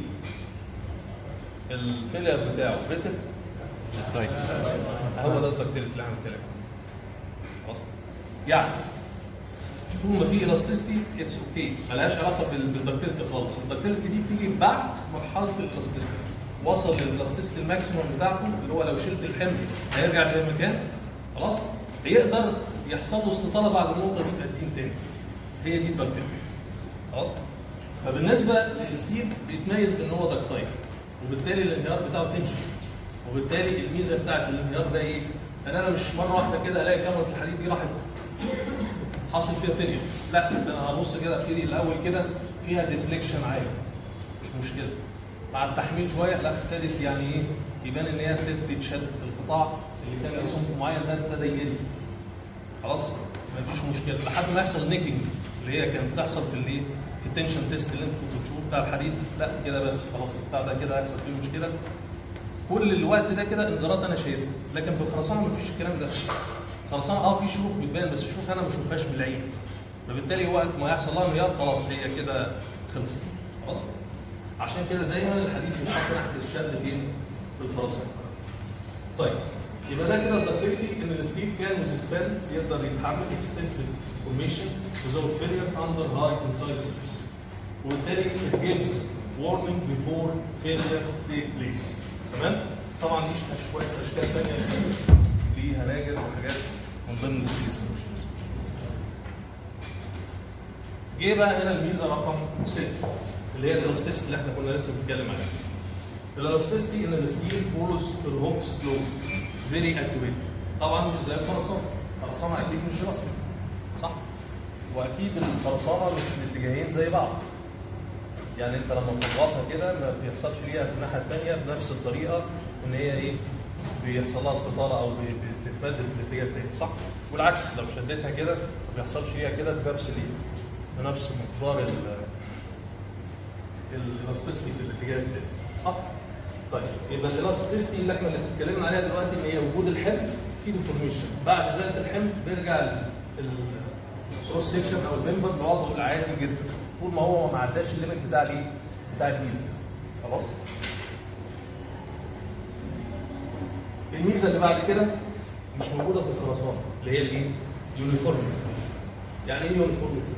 الفيلير بتاعه بريتل طيب هو ده الدكتيريتي اللي احنا بنتكلم عنه. خلاص يعني طول ما في الاستيستي اتس اوكي ملهاش علاقه بال- بالدكتيريتي خالص الدكتيريتي دي بتيجي بعد مرحله الاستيستي وصل للاستيستي الماكسيموم بتاعته اللي هو لو شلت الحمل هيرجع زي ما كان خلاص يقدر يحصل له استطاله بعد النقطه دي بقدين تاني هي دي الدكتيريتي خلاص فبالنسبه للستيل بيتميز بان هو دكتايل وبالتالي الانهيار بتاعه تنشن وبالتالي الميزه بتاعت الانهيار ده ايه؟ ان انا مش مره واحده كده الاقي كاميرا الحديد دي راحت حصل فيها فيلير لا ده انا هبص كده ابتدي الاول كده فيها ديفليكشن عالي مش مشكله مع التحميل شويه لا ابتدت يعني ايه يبان ان هي ابتدت تتشد القطاع اللي كان ليه سمك معين ده ابتدى يقل خلاص مفيش مشكله لحد ما يحصل نيكينج اللي هي كانت بتحصل في الايه في التنشن تيست اللي انتوا كنتوا بتشوفوه بتاع الحديد لا كده بس خلاص البتاع ده كده هيحصل فيه مشكله كل الوقت ده كده انذارات انا شايفها لكن في الخرسانه مفيش الكلام ده الخرسانه اه في شروخ بتبان بس الشروخ انا ما بشوفهاش بالعين فبالتالي وقت ما يحصل لها انهيار خلاص هي كده خلصت خلاص عشان كده دايما الحديد بيتحط ناحيه الشد فين؟ في الخرسانه طيب يبقى ده كده الدكتيريتي ان الستيل كان ريزيستنت يقدر يتحمل اكستنسيف فورميشن without failure under high tensile stress وبالتالي it gives warning before failure take place تمام؟ طبعا دي شويه اشكال ثانيه ليه هلاجس وحاجات من ضمن الستيل solutions. جه بقى هنا الميزه رقم 6 اللي هي الالاستيستي اللي احنا كنا لسه بنتكلم عليها. الالاستيستي ان الستيل فولوز الهوكس لو فيري اكيوريت طبعا مش زي الخرسانه الخرسانه اكيد مش رسمي صح واكيد الخرسانه مش في الاتجاهين زي بعض يعني انت لما بتضغطها كده ما بيحصلش ليها في الناحيه الثانيه بنفس الطريقه ان هي ايه بيحصل لها استطاله او بي- بتتمدد في الاتجاه الثاني صح والعكس لو شديتها كده ما بيحصلش ليها كده بنفس الايه بنفس مقدار ال- الالاستيستي في الاتجاه الثاني صح؟ طيب يبقى الالاستيستي اللي احنا اللي اتكلمنا عليها دلوقتي ان هي وجود الحمل في ديفورميشن بعد ازاله الحمل بيرجع الكروس سيكشن او الممبر لوضعه العادي جدا طول ما هو ما عداش الليميت بتاع الايه؟ بتاع الجيل خلاص؟ الميزه اللي بعد كده مش موجوده في الخرسانه اللي هي الايه؟ يونيفورميتي يعني ايه يونيفورميتي؟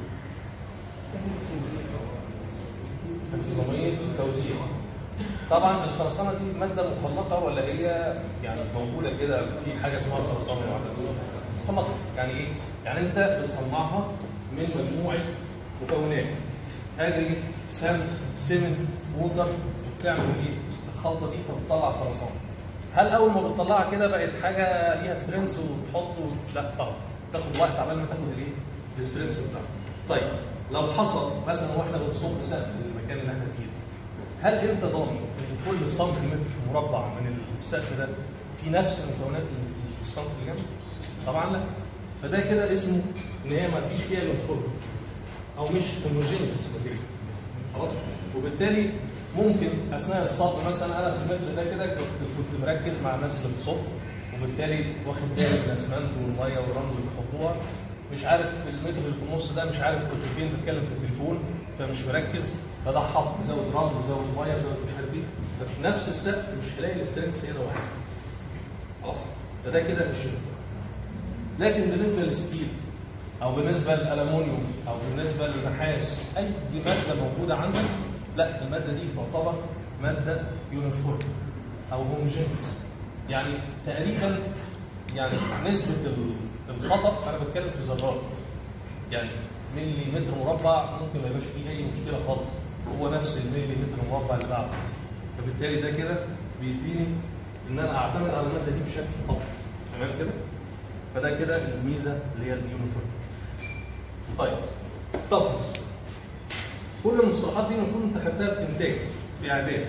انتظاميه التوزيع طبعا الخرسانه دي ماده مخلقه ولا هي يعني موجوده كده في حاجه اسمها الخرسانه لوحدها؟ مخلقه يعني ايه؟ يعني انت بتصنعها من مجموعه مكونات اجريجيت ساند سيمنت ووتر وبتعمل ايه؟ الخلطه دي فبتطلع خرسانه هل اول ما بتطلعها كده بقت حاجه ليها سترينث وتحطه لا طبعا تاخد وقت عبال ما تاخد الايه؟ السترينث بتاعها طيب لو حصل مثلا واحنا بنصب سقف المكان اللي احنا فيه ده هل انت ضامن ان كل سنتيمتر مربع من السقف ده في نفس المكونات اللي في السنتي اللي جنبه؟ طبعا لا فده كده اسمه ان هي ما فيش فيها يونيفورم او مش هوموجينيوس ماتيريال خلاص وبالتالي ممكن اثناء الصب مثلا انا في المتر ده كده كنت كنت مركز مع الناس اللي بتصب وبالتالي واخد بالي من الاسمنت والميه والرمل اللي بيحطوها مش عارف في المتر اللي في النص ده مش عارف كنت فين بتكلم في التليفون فمش مركز فده حط زود رمل زود ميه زود مش عارف ايه ففي نفس السقف مش هلاقي الاسترنس هنا واحد خلاص فده كده مش يونيفورم لكن بالنسبه للستيل او بالنسبه للالومنيوم او بالنسبه للنحاس اي ماده موجوده عندك لا الماده دي تعتبر ماده يونيفورم او هوموجينيس يعني تقريبا يعني نسبه ال- الخطا انا بتكلم في ذرات يعني ملي متر مربع ممكن ما يبقاش فيه اي مشكله خالص هو نفس الملي متر مربع اللي بعده فبالتالي ده كده بيديني ان انا اعتمد على الماده دي بشكل افضل تمام كده فده كده الميزه اللي هي اليونيفورم طيب تفرس كل المصطلحات دي المفروض انت خدتها في انتاج في اعداد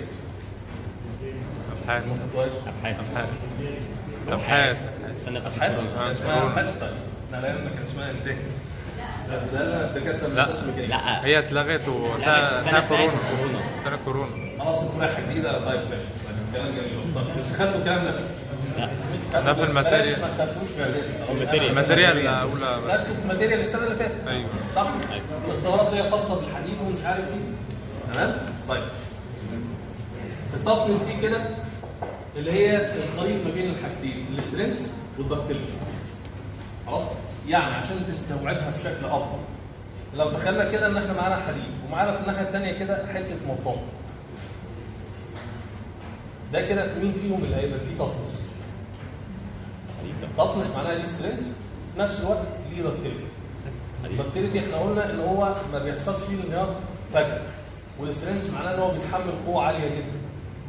ابحاث ما خدتوهاش ابحاث ابحاث السنه بتاعت ابحاث الكورونا. كان اسمها ابحاث طيب احنا على ايامنا كان اسمها انتاج ده ده اللي الدكاتره لا. بتسمي كده لا هي اتلغت وسنه السنة سنه بتاعت كورونا الكورونا. سنه كورونا خلاص انتوا رايحه جديده طيب ماشي طيب كلام جميل طب بس خدتوا الكلام ده لا ده في الماتيريال. بلاش ما خدتوش في اعدادي خلاص. الماتيريال. الماتيريال اولى خدته في ماتيريال السنه اللي فاتت ايوه صح؟ أيوة. الاختبارات اللي هي خاصه بالحديد ومش عارف ايه تمام؟ طيب التفنس دي كده اللي هي الخليط ما بين الحاجتين السترينث والدكتيليتي خلاص؟ يعني عشان تستوعبها بشكل افضل لو دخلنا كده ان احنا معانا حديد ومعانا في الناحيه الثانيه كده حته مطاط ده كده مين فيهم اللي هيبقى فيه تفنس؟ تفنس معناها ليه سترينث في نفس الوقت ليه دكتيليتي الدكتيليتي احنا قلنا ان هو ما بيحصلش فيه انهيار فجأة والسترينث معناه ان هو بيتحمل قوة عالية جدا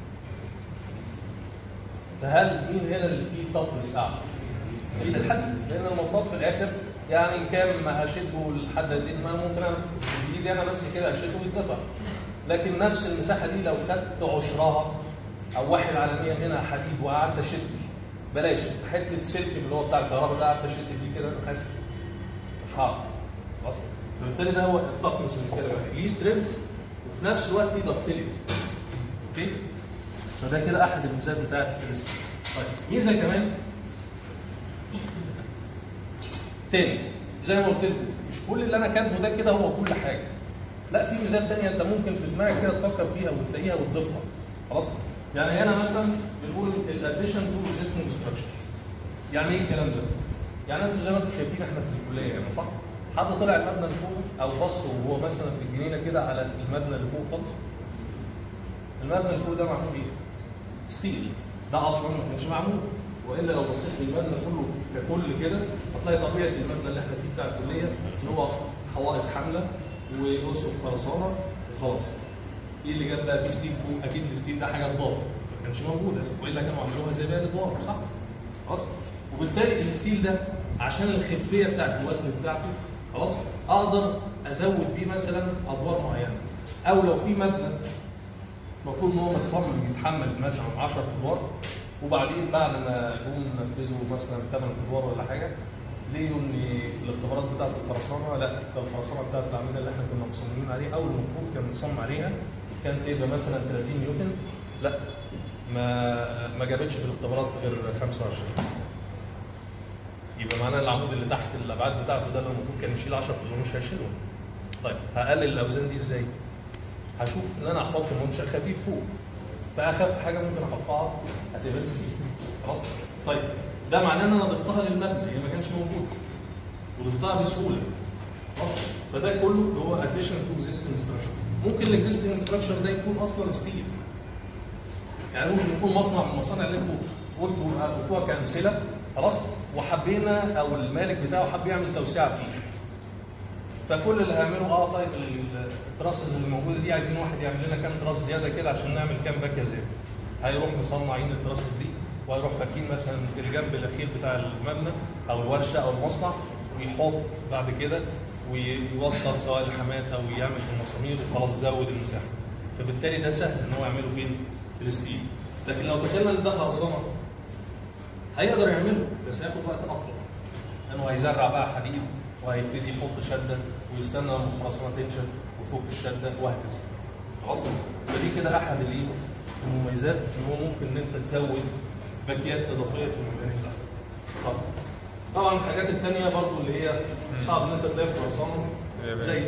فهل مين هنا اللي فيه طفل اعلى؟ اكيد الحديد لان المطاط في الاخر يعني كام ما اشده لحد قد ايه ما ممكن انا بايدي انا بس كده اشده ويتقطع لكن نفس المساحه دي لو خدت عشرها او واحد على 100 منها حديد وقعدت اشد بلاش حته سلك اللي هو بتاع الكهرباء ده قعدت اشد فيه كده انا حاسس مش هعرف خلاص فبالتالي ده هو التفنس اللي كده ليه سترينث وفي نفس الوقت ليه دكتيليتي اوكي فده كده احد الميزات بتاعت السترينث طيب ميزه كمان تاني زي ما قلت لكم مش كل اللي انا كاتبه ده كده هو كل حاجه لا في ميزات تانية انت ممكن في دماغك كده تفكر فيها وتلاقيها وتضيفها خلاص يعني هنا مثلا بنقول الاديشن تو ريزيستنج ستراكشر يعني ايه الكلام ده؟ يعني انتوا زي ما انتم شايفين احنا في الكليه هنا صح؟ حد طلع المبنى اللي فوق او بص وهو مثلا في الجنينه كده على المبنى اللي فوق خالص المبنى اللي فوق ده معمول ايه؟ ستيل ده اصلا ما كانش معمول والا لو بصيت للمبنى كله ككل كده هتلاقي طبيعه المبنى اللي احنا فيه بتاع الكليه ان هو حوائط حامله واسقف خرسانه وخلاص ايه اللي جاب بقى في ستيل فوق اكيد الستيل ده حاجه اضافه ما كانش موجوده والا كانوا عملوها زي باقي الادوار صح؟ خلاص وبالتالي الستيل ده عشان الخفيه بتاعت الوزن بتاعته خلاص اقدر ازود بيه مثلا ادوار معينه او لو في مبنى المفروض ان هو متصمم يتحمل مثلا 10 ادوار وبعدين بعد ما جم نفذوا مثلا 8 ادوار ولا حاجه لقيوا ان في الاختبارات بتاعه الخرسانه لا ده الخرسانه بتاعه الاعمده اللي احنا كنا مصممين عليها او المفروض كان مصمم عليها كانت تبقى مثلا 30 نيوتن لا ما ما جابتش في الاختبارات غير 25 يبقى معناه العمود اللي تحت الابعاد بتاعته ده اللي المفروض كان يشيل 10 كيلو مش هيشيلهم طيب هقلل الاوزان دي ازاي؟ هشوف ان انا احط منشا خفيف فوق فاخف حاجه ممكن احطها هتبقى الستيل خلاص طيب ده معناه ان انا ضفتها للمبنى هي ما كانش موجوده وضفتها بسهوله خلاص فده كله اللي هو اديشن تو اكزيستنج ستراكشر ممكن الاكزيستنج ستراكشر ده يكون اصلا ستيل يعني ممكن يكون مصنع من المصانع اللي انتوا قلتوا قلتوها كامثله خلاص وحبينا او المالك بتاعه حب يعمل توسعه فيه فكل اللي هيعمله اه طيب ال- التراسز اللي موجوده دي عايزين واحد يعمل لنا كام تراس زياده كده عشان نعمل كام باكيه زياده هيروح مصنعين التراسز دي وهيروح فاكين مثلا الجنب الاخير بتاع المبنى او الورشه او المصنع ويحط بعد كده ويوصل سواء الحمات او يعمل في المسامير وخلاص زود المساحه فبالتالي ده سهل ان هو يعمله فين؟ في الستيل لكن لو تخيلنا ان ده خرسانه هيقدر يعمله بس هياخد وقت اطول لانه هيزرع بقى حديد وهيبتدي يحط شده ويستنى لما الخرسانه تنشف ويفك الشده وهكذا خلاص فدي كده احد الايه المميزات ان هو ممكن ان انت تزود باكيات اضافيه في المباني بتاعتك طبعا طبعا الحاجات الثانيه برضو اللي هي صعب ان انت تلاقي في خرسانه زي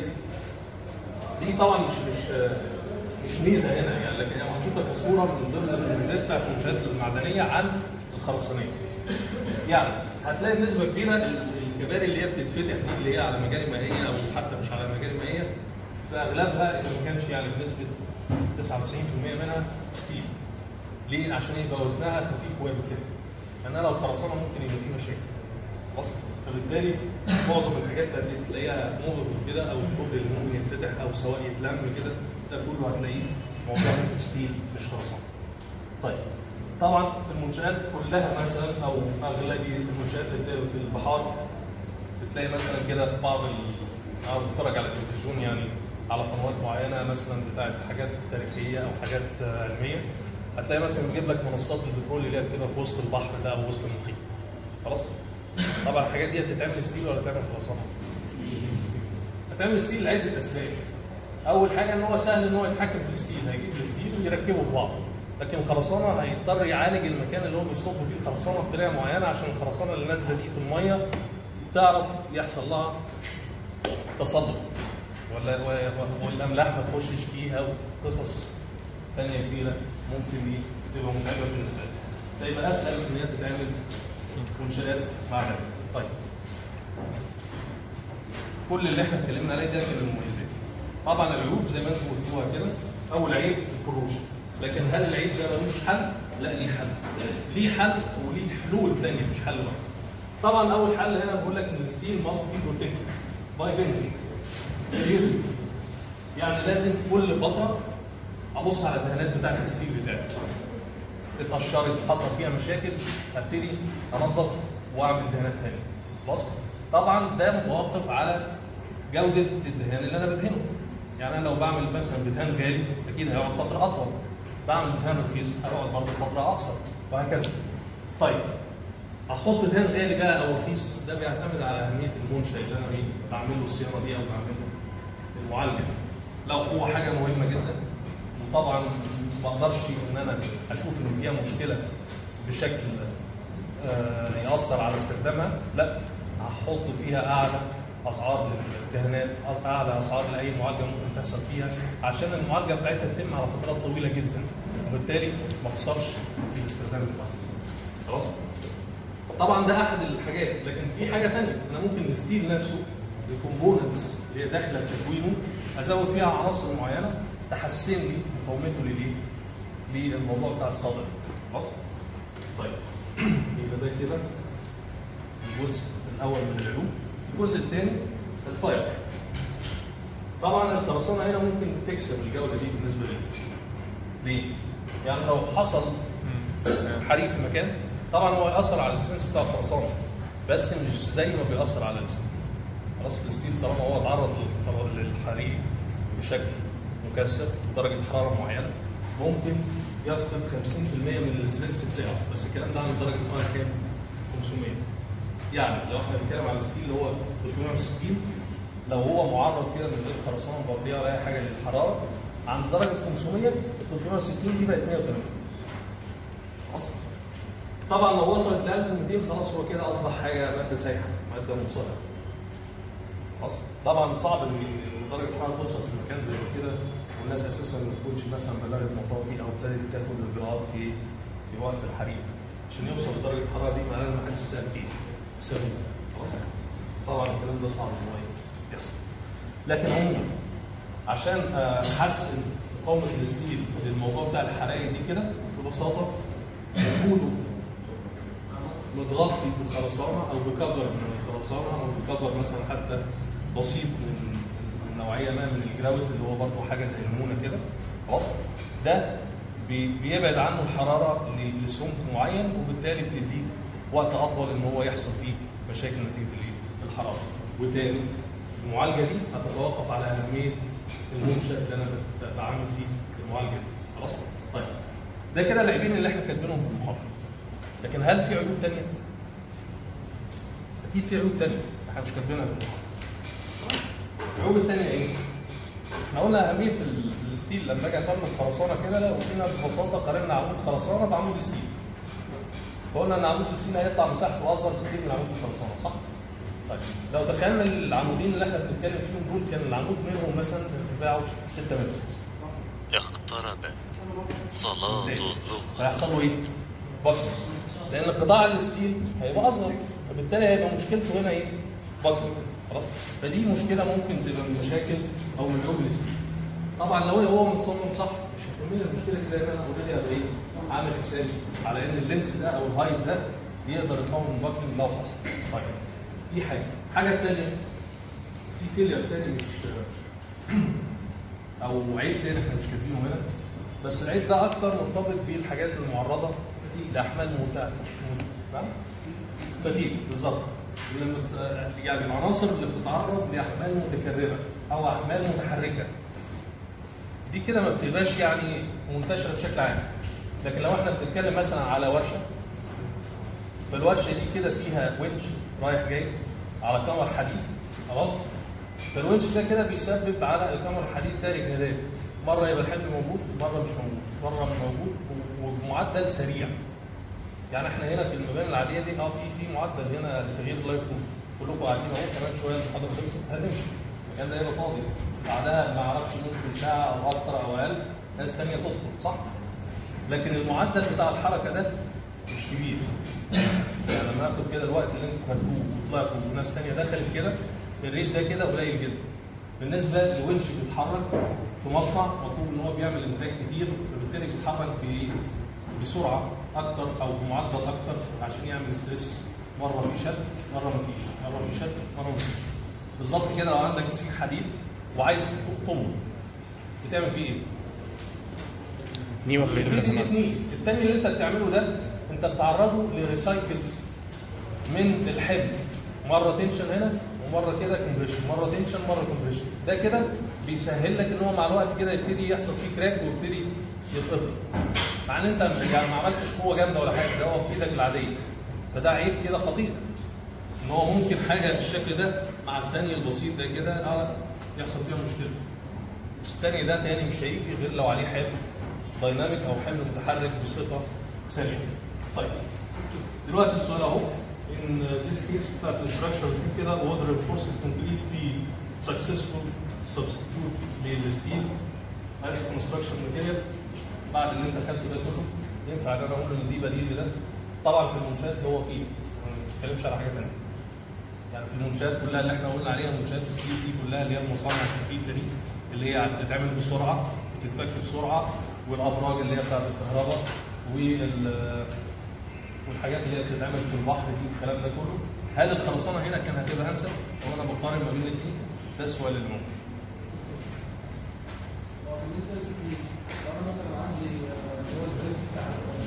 دي طبعا مش مش مش ميزه هنا يعني لكن هي محطوطه كصوره من ضمن الميزات بتاعت المنشات المعدنيه عن الخرسانيه. يعني هتلاقي بنسبه كبيره ال- الكباري اللي هي بتتفتح دي اللي هي على مجاري مائيه او حتى مش على مجاري مائيه فاغلبها اذا ما كانش يعني بنسبه 99% منها ستيل. ليه؟ عشان يبقى وزنها خفيف وهي بتلف. لانها لو خرسانه ممكن يبقى فيه مشاكل. خلاص؟ فبالتالي معظم الحاجات اللي تلاقيها موفر كده او الكوبري اللي ممكن يتفتح او سواء يتلم كده ده كله هتلاقيه معظمه ستيل مش خرسانه. طيب طبعا المنشآت كلها مثلا او اغلبيه المنشآت اللي بتبقى في البحار بتلاقي مثلا كده في بعض ال... انا بتفرج على التلفزيون يعني على قنوات معينه مثلا بتاعت حاجات تاريخيه او حاجات آه، علميه هتلاقي مثلا بيجيب لك منصات البترول اللي هي بتبقى في وسط البحر ده او وسط المحيط خلاص طبعا الحاجات دي هتتعمل ستيل ولا هتتعمل خرسانه؟ هتعمل ستيل لعده اسباب اول حاجه ان هو سهل ان هو يتحكم في الستيل هيجيب الستيل ويركبه في بعض لكن الخرسانه هيضطر يعالج المكان اللي هو بيصب فيه الخرسانه بطريقه معينه عشان الخرسانه اللي نازله دي في الميه تعرف يحصل لها تصدق ولا و- والاملاح ما تخشش فيها وقصص ثانيه كبيره ممكن دي تبقى متعبه بالنسبه لك فيبقى اسهل ان هي تتعمل منشآت معدنيه طيب كل اللي احنا اتكلمنا عليه ده كان المميزات طبعا العيوب زي ما انتم قلتوها كده اول عيب الكروشن لكن هل العيب ده ملوش حل؟ لا ليه حل ليه حل وليه حلول ثانيه مش حل واحد طبعا اول حل هنا بقول لك ان الستيل ماست بي بروتكتد باي بينتنج يعني لازم كل فتره ابص على الدهانات بتاعت الستيل بتاعتي اتقشرت حصل فيها مشاكل ابتدي انظف واعمل دهانات تانية خلاص طبعا ده متوقف على جوده الدهان اللي انا بدهنه يعني انا لو بعمل مثلا بدهان غالي اكيد هيقعد فتره اطول بعمل دهان رخيص هيقعد برضه فتره اقصر وهكذا طيب احط دهان غالي بقى او رخيص ده بيعتمد على اهميه المنشا اللي انا ايه بعمل له الصيانه دي او بعمل له المعالجه لو هو حاجه مهمه جدا وطبعا ما اقدرش ان انا اشوف ان فيها مشكله بشكل آه، ياثر على استخدامها لا هحط فيها اعلى اسعار للدهانات اعلى اسعار لاي معالجه ممكن تحصل فيها عشان المعالجه بتاعتها تتم على فترات طويله جدا وبالتالي ما اخسرش في الاستخدام بتاعها خلاص طبعا ده احد الحاجات لكن في حاجه ثانيه انا ممكن الستيل نفسه الكومبوننتس اللي هي داخله في تكوينه ازود فيها عناصر معينه تحسن لي مقاومته للايه؟ للموضوع بتاع الصدى خلاص؟ طيب يبقى ده كده الجزء الاول من العلوم الجزء الثاني الفاير طبعا الخرسانه هنا ممكن تكسب الجوده دي بالنسبه للستيل ليه؟ يعني لو حصل حريق في مكان طبعا هو ياثر على السترينث بتاع الخرسانه بس مش زي ما بيأثر على الستيل خلاص الستيل طالما هو اتعرض للخر- للحريق بشكل مكثف بدرجه حراره معينه ممكن يفقد 50% من السترينث بتاعه بس الكلام ده عند درجه حراره كام؟ 500 يعني لو احنا بنتكلم على الستيل اللي هو 360 لو هو معرض كده من غير خرسانه مغطيه ولا اي حاجه للحراره عند درجه 500 ال 360 دي بقت 180 خلاص طبعا لو وصلت ل 1200 خلاص هو كده اصبح حاجه ماده سايحه ماده منصهره خلاص طبعا صعب ان إن درجه الحراره توصل في مكان زي كده والناس اساسا ما تكونش مثلا بلغت مطافي او ابتدت تاخد الاجراءات في في وقف الحريق عشان يوصل لدرجه الحراره دي معناها ما حدش سال فيه سابوه خلاص طبعا الكلام ده صعب ان هو يحصل لكن عموما عشان احسن مقاومه الستيل للموضوع بتاع الحرائق دي كده ببساطه وجوده متغطي بخرسانه او بكفر من الخرسانه او بكفر مثلا حتى بسيط من من نوعيه ما من الجراوت اللي هو برضه حاجه زي المونه كده خلاص ده بي- بيبعد عنه الحراره ل- لسمك معين وبالتالي بتديه وقت اطول ان هو يحصل فيه مشاكل نتيجه الايه؟ الحراره وتاني المعالجه دي هتتوقف على اهميه المنشا اللي انا بت- بعمل فيه المعالجه دي خلاص طيب ده كده العيبين اللي احنا كاتبينهم في المحاضره لكن هل في عيوب تانية؟ اكيد في عيوب تانية احنا مش كاتبينها في المحاضره العيوب التانية ايه؟ احنا قلنا اهميه ال- الستيل لما اجي اكمل خرسانه كده لو قلنا ببساطه قارنا عمود خرسانه بعمود ستيل فقلنا ان عمود الستيل هيطلع مساحته اصغر كتير من عمود الخرسانه صح؟ طيب لو تخيلنا العمودين اللي احنا بنتكلم فيهم دول كان العمود منهم مثلا ارتفاعه 6 متر اقتربت صلاة الظهر هيحصل له ايه؟ بطن لان قطاع الستيل هيبقى اصغر فبالتالي هيبقى مشكلته هنا ايه؟ بطن خلاص فدي مشكله ممكن تبقى من مشاكل او من عيوب الستيل طبعا لو هو متصمم صح مش هتكمل المشكله كده يبقى انا اوريدي هبقى ايه؟ عامل حسابي على ان اللينس ده او الهايت ده يقدر يتكون من بطن لو حصل طيب دي حاجه الحاجه الثانيه في فيلير تاني مش او عيب تاني احنا مش كاتبينه هنا بس العيب ده اكتر مرتبط بالحاجات المعرضه لاحمال مت- نعم؟ فتيل بالظبط اللي مت- يعني العناصر اللي بتتعرض لاحمال متكرره او احمال متحركه دي كده ما بتبقاش يعني منتشره بشكل عام لكن لو احنا بنتكلم مثلا على ورشه فالورشه دي كده فيها ونش رايح جاي على كمر حديد خلاص فالونش ده كده بيسبب على الكمر الحديد ده اجهادات مره يبقى الحمل موجود مره مش موجود مره موجود و- وبمعدل سريع يعني احنا هنا في المباني العاديه دي اه في في معدل هنا لتغيير اللايف لود كلكم قاعدين اهو كمان شويه المحاضره خلصت هنمشي المكان ده هيبقى فاضي بعدها ما اعرفش ممكن ساعه او اكتر او اقل ناس ثانيه تدخل صح؟ لكن المعدل بتاع الحركه ده مش كبير يعني لما اخد كده الوقت اللي انتوا خدتوه وطلعتوا وناس ثانيه دخلت كده الريت ده كده قليل جدا بالنسبه للونش بيتحرك في مصنع مطلوب ان هو بيعمل انتاج كتير فبالتالي بيتحرك ب- بسرعه اكتر او بمعدل اكتر عشان يعمل ستريس مره في شد مره ما فيش مره في شد مره ما فيش بالظبط كده لو عندك سيخ حديد وعايز تقطمه بتعمل فيه ايه؟ نيوة في بتبتدي الرسمات الاثنين الثاني اللي انت بتعمله ده انت بتعرضه لريسايكلز من الحمل مره تنشن هنا ومره كده كومبريشن مره تنشن مره كومبريشن ده كده بيسهل لك ان هو مع الوقت كده يبتدي يحصل فيه كراك ويبتدي يتقطع مع ان انت يعني ما عملتش قوه جامده ولا حاجه ده هو بايدك العاديه فده عيب كده خطير ان هو ممكن حاجه بالشكل ده مع الثاني البسيط ده كده اه يحصل فيها مشكله بس الثاني ده تاني مش هيجي غير لو عليه حمل دايناميك او حمل متحرك بصفه سريعه. طيب دلوقتي السؤال اهو ان this case بتاعت الستراكشرز دي كده would reinforce complete be successful substitute للستيل as construction material بعد اللي انت خدته ده كله ينفع ان انا اقول ان دي بديل لده طبعا في المنشات اللي هو فيه ما بنتكلمش على حاجه ثانيه يعني في المنشات كلها اللي احنا قلنا عليها منشات الستيل دي كلها اللي هي المصانع الخفيفه دي اللي هي بتتعمل بسرعه بتتفك بسرعه والابراج اللي هي بتاعت الكهرباء وال والحاجات اللي هي بتتعمل في البحر دي والكلام ده كله هل الخرسانه هنا كان هتبقى انسب؟ هو انا بقارن ما بين الاثنين ده السؤال اللي ممكن بالنسبه للتكنيك لو انا مثلا عندي آه، اللي هو البريس بتاع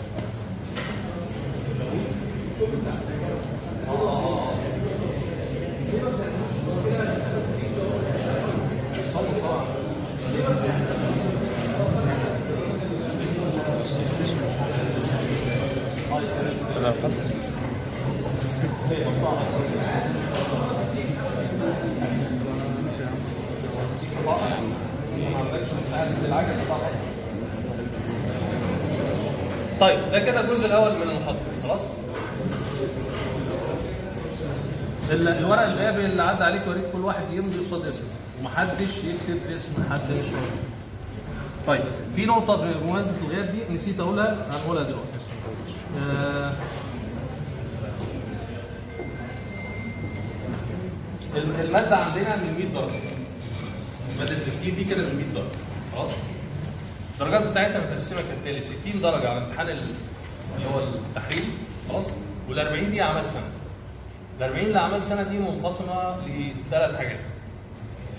صوت طبعا انا فهمت طيب ده كده الجزء الاول من المحاضره خلاص ال- الورق الغيابي اللي عدى عليك وريت كل واحد يمضي قصاد اسمه ومحدش يكتب اسم حد مش موجود طيب في نقطة بمناسبة الغياب دي نسيت أقولها هنقولها دلوقتي. آه الم- المادة عندنا من 100 درجة. مادة الستيل دي كده من 100 درجة. خلاص؟ الدرجات بتاعتها متقسمة كالتالي 60 درجة على امتحان ال- اللي هو التحرير خلاص؟ وال 40 دي أعمال سنة. ال 40 اللي أعمال سنة دي منقسمة لثلاث حاجات.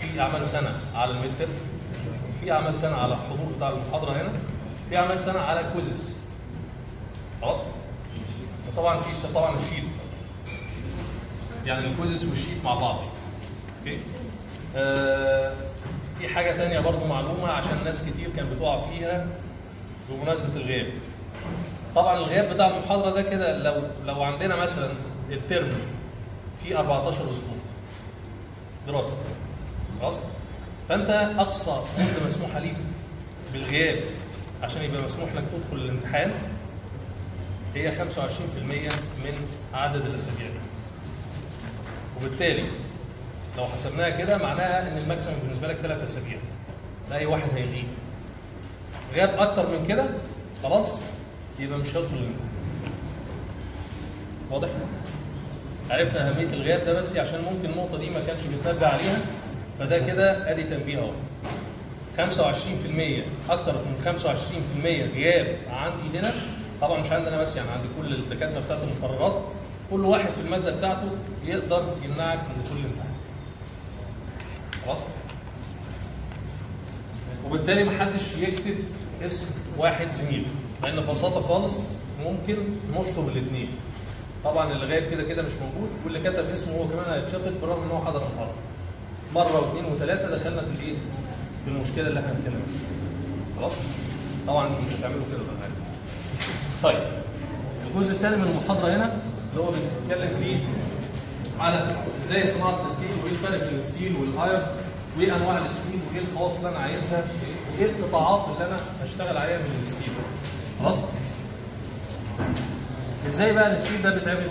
في اعمال سنه على الميد ترم في اعمال سنه على الحضور بتاع المحاضره هنا في اعمال سنه على كويزز خلاص وطبعا في طبعا الشيت يعني الكويزز والشيت مع بعض اوكي آه في حاجه تانية برضو معلومه عشان ناس كتير كانت بتقع فيها بمناسبه الغياب طبعا الغياب بتاع المحاضره ده كده لو لو عندنا مثلا الترم فيه 14 اسبوع دراسه خلاص فانت اقصى مده مسموحه ليك بالغياب عشان يبقى مسموح لك تدخل الامتحان هي 25% من عدد الاسابيع وبالتالي لو حسبناها كده معناها ان الماكسيمم بالنسبه لك ثلاث اسابيع لا اي واحد هيلغيه غياب اكتر من كده خلاص يبقى مش هيدخل الامتحان واضح؟ عرفنا اهميه الغياب ده بس عشان ممكن النقطه دي ما كانش بيتنبه عليها فده كده ادي تنبيه اهو 25% اكتر من 25% غياب عندي هنا طبعا مش عندنا بس يعني عند كل الدكاتره بتاعت المقررات كل واحد في الماده بتاعته يقدر يمنعك من دخول الامتحان خلاص وبالتالي محدش يكتب اسم واحد زميله لان ببساطه خالص ممكن نشطب الاثنين طبعا اللي غايب كده كده مش موجود واللي كتب اسمه هو كمان هيتشطب بالرغم ان هو حضر المحاضره مره واثنين وثلاثه دخلنا في الايه؟ في المشكله اللي احنا بنتكلم فيها خلاص طبعا انتوا مش هتعملوا كده في الغالب طيب الجزء الثاني من المحاضره هنا اللي هو بنتكلم فيه على ازاي صناعه الستيل وايه الفرق بين الستيل والايرن وايه انواع الستيل وايه الخواص اللي انا عايزها وايه القطاعات اللي انا هشتغل عليها من الستيل خلاص ازاي بقى الستيل ده بيتعمل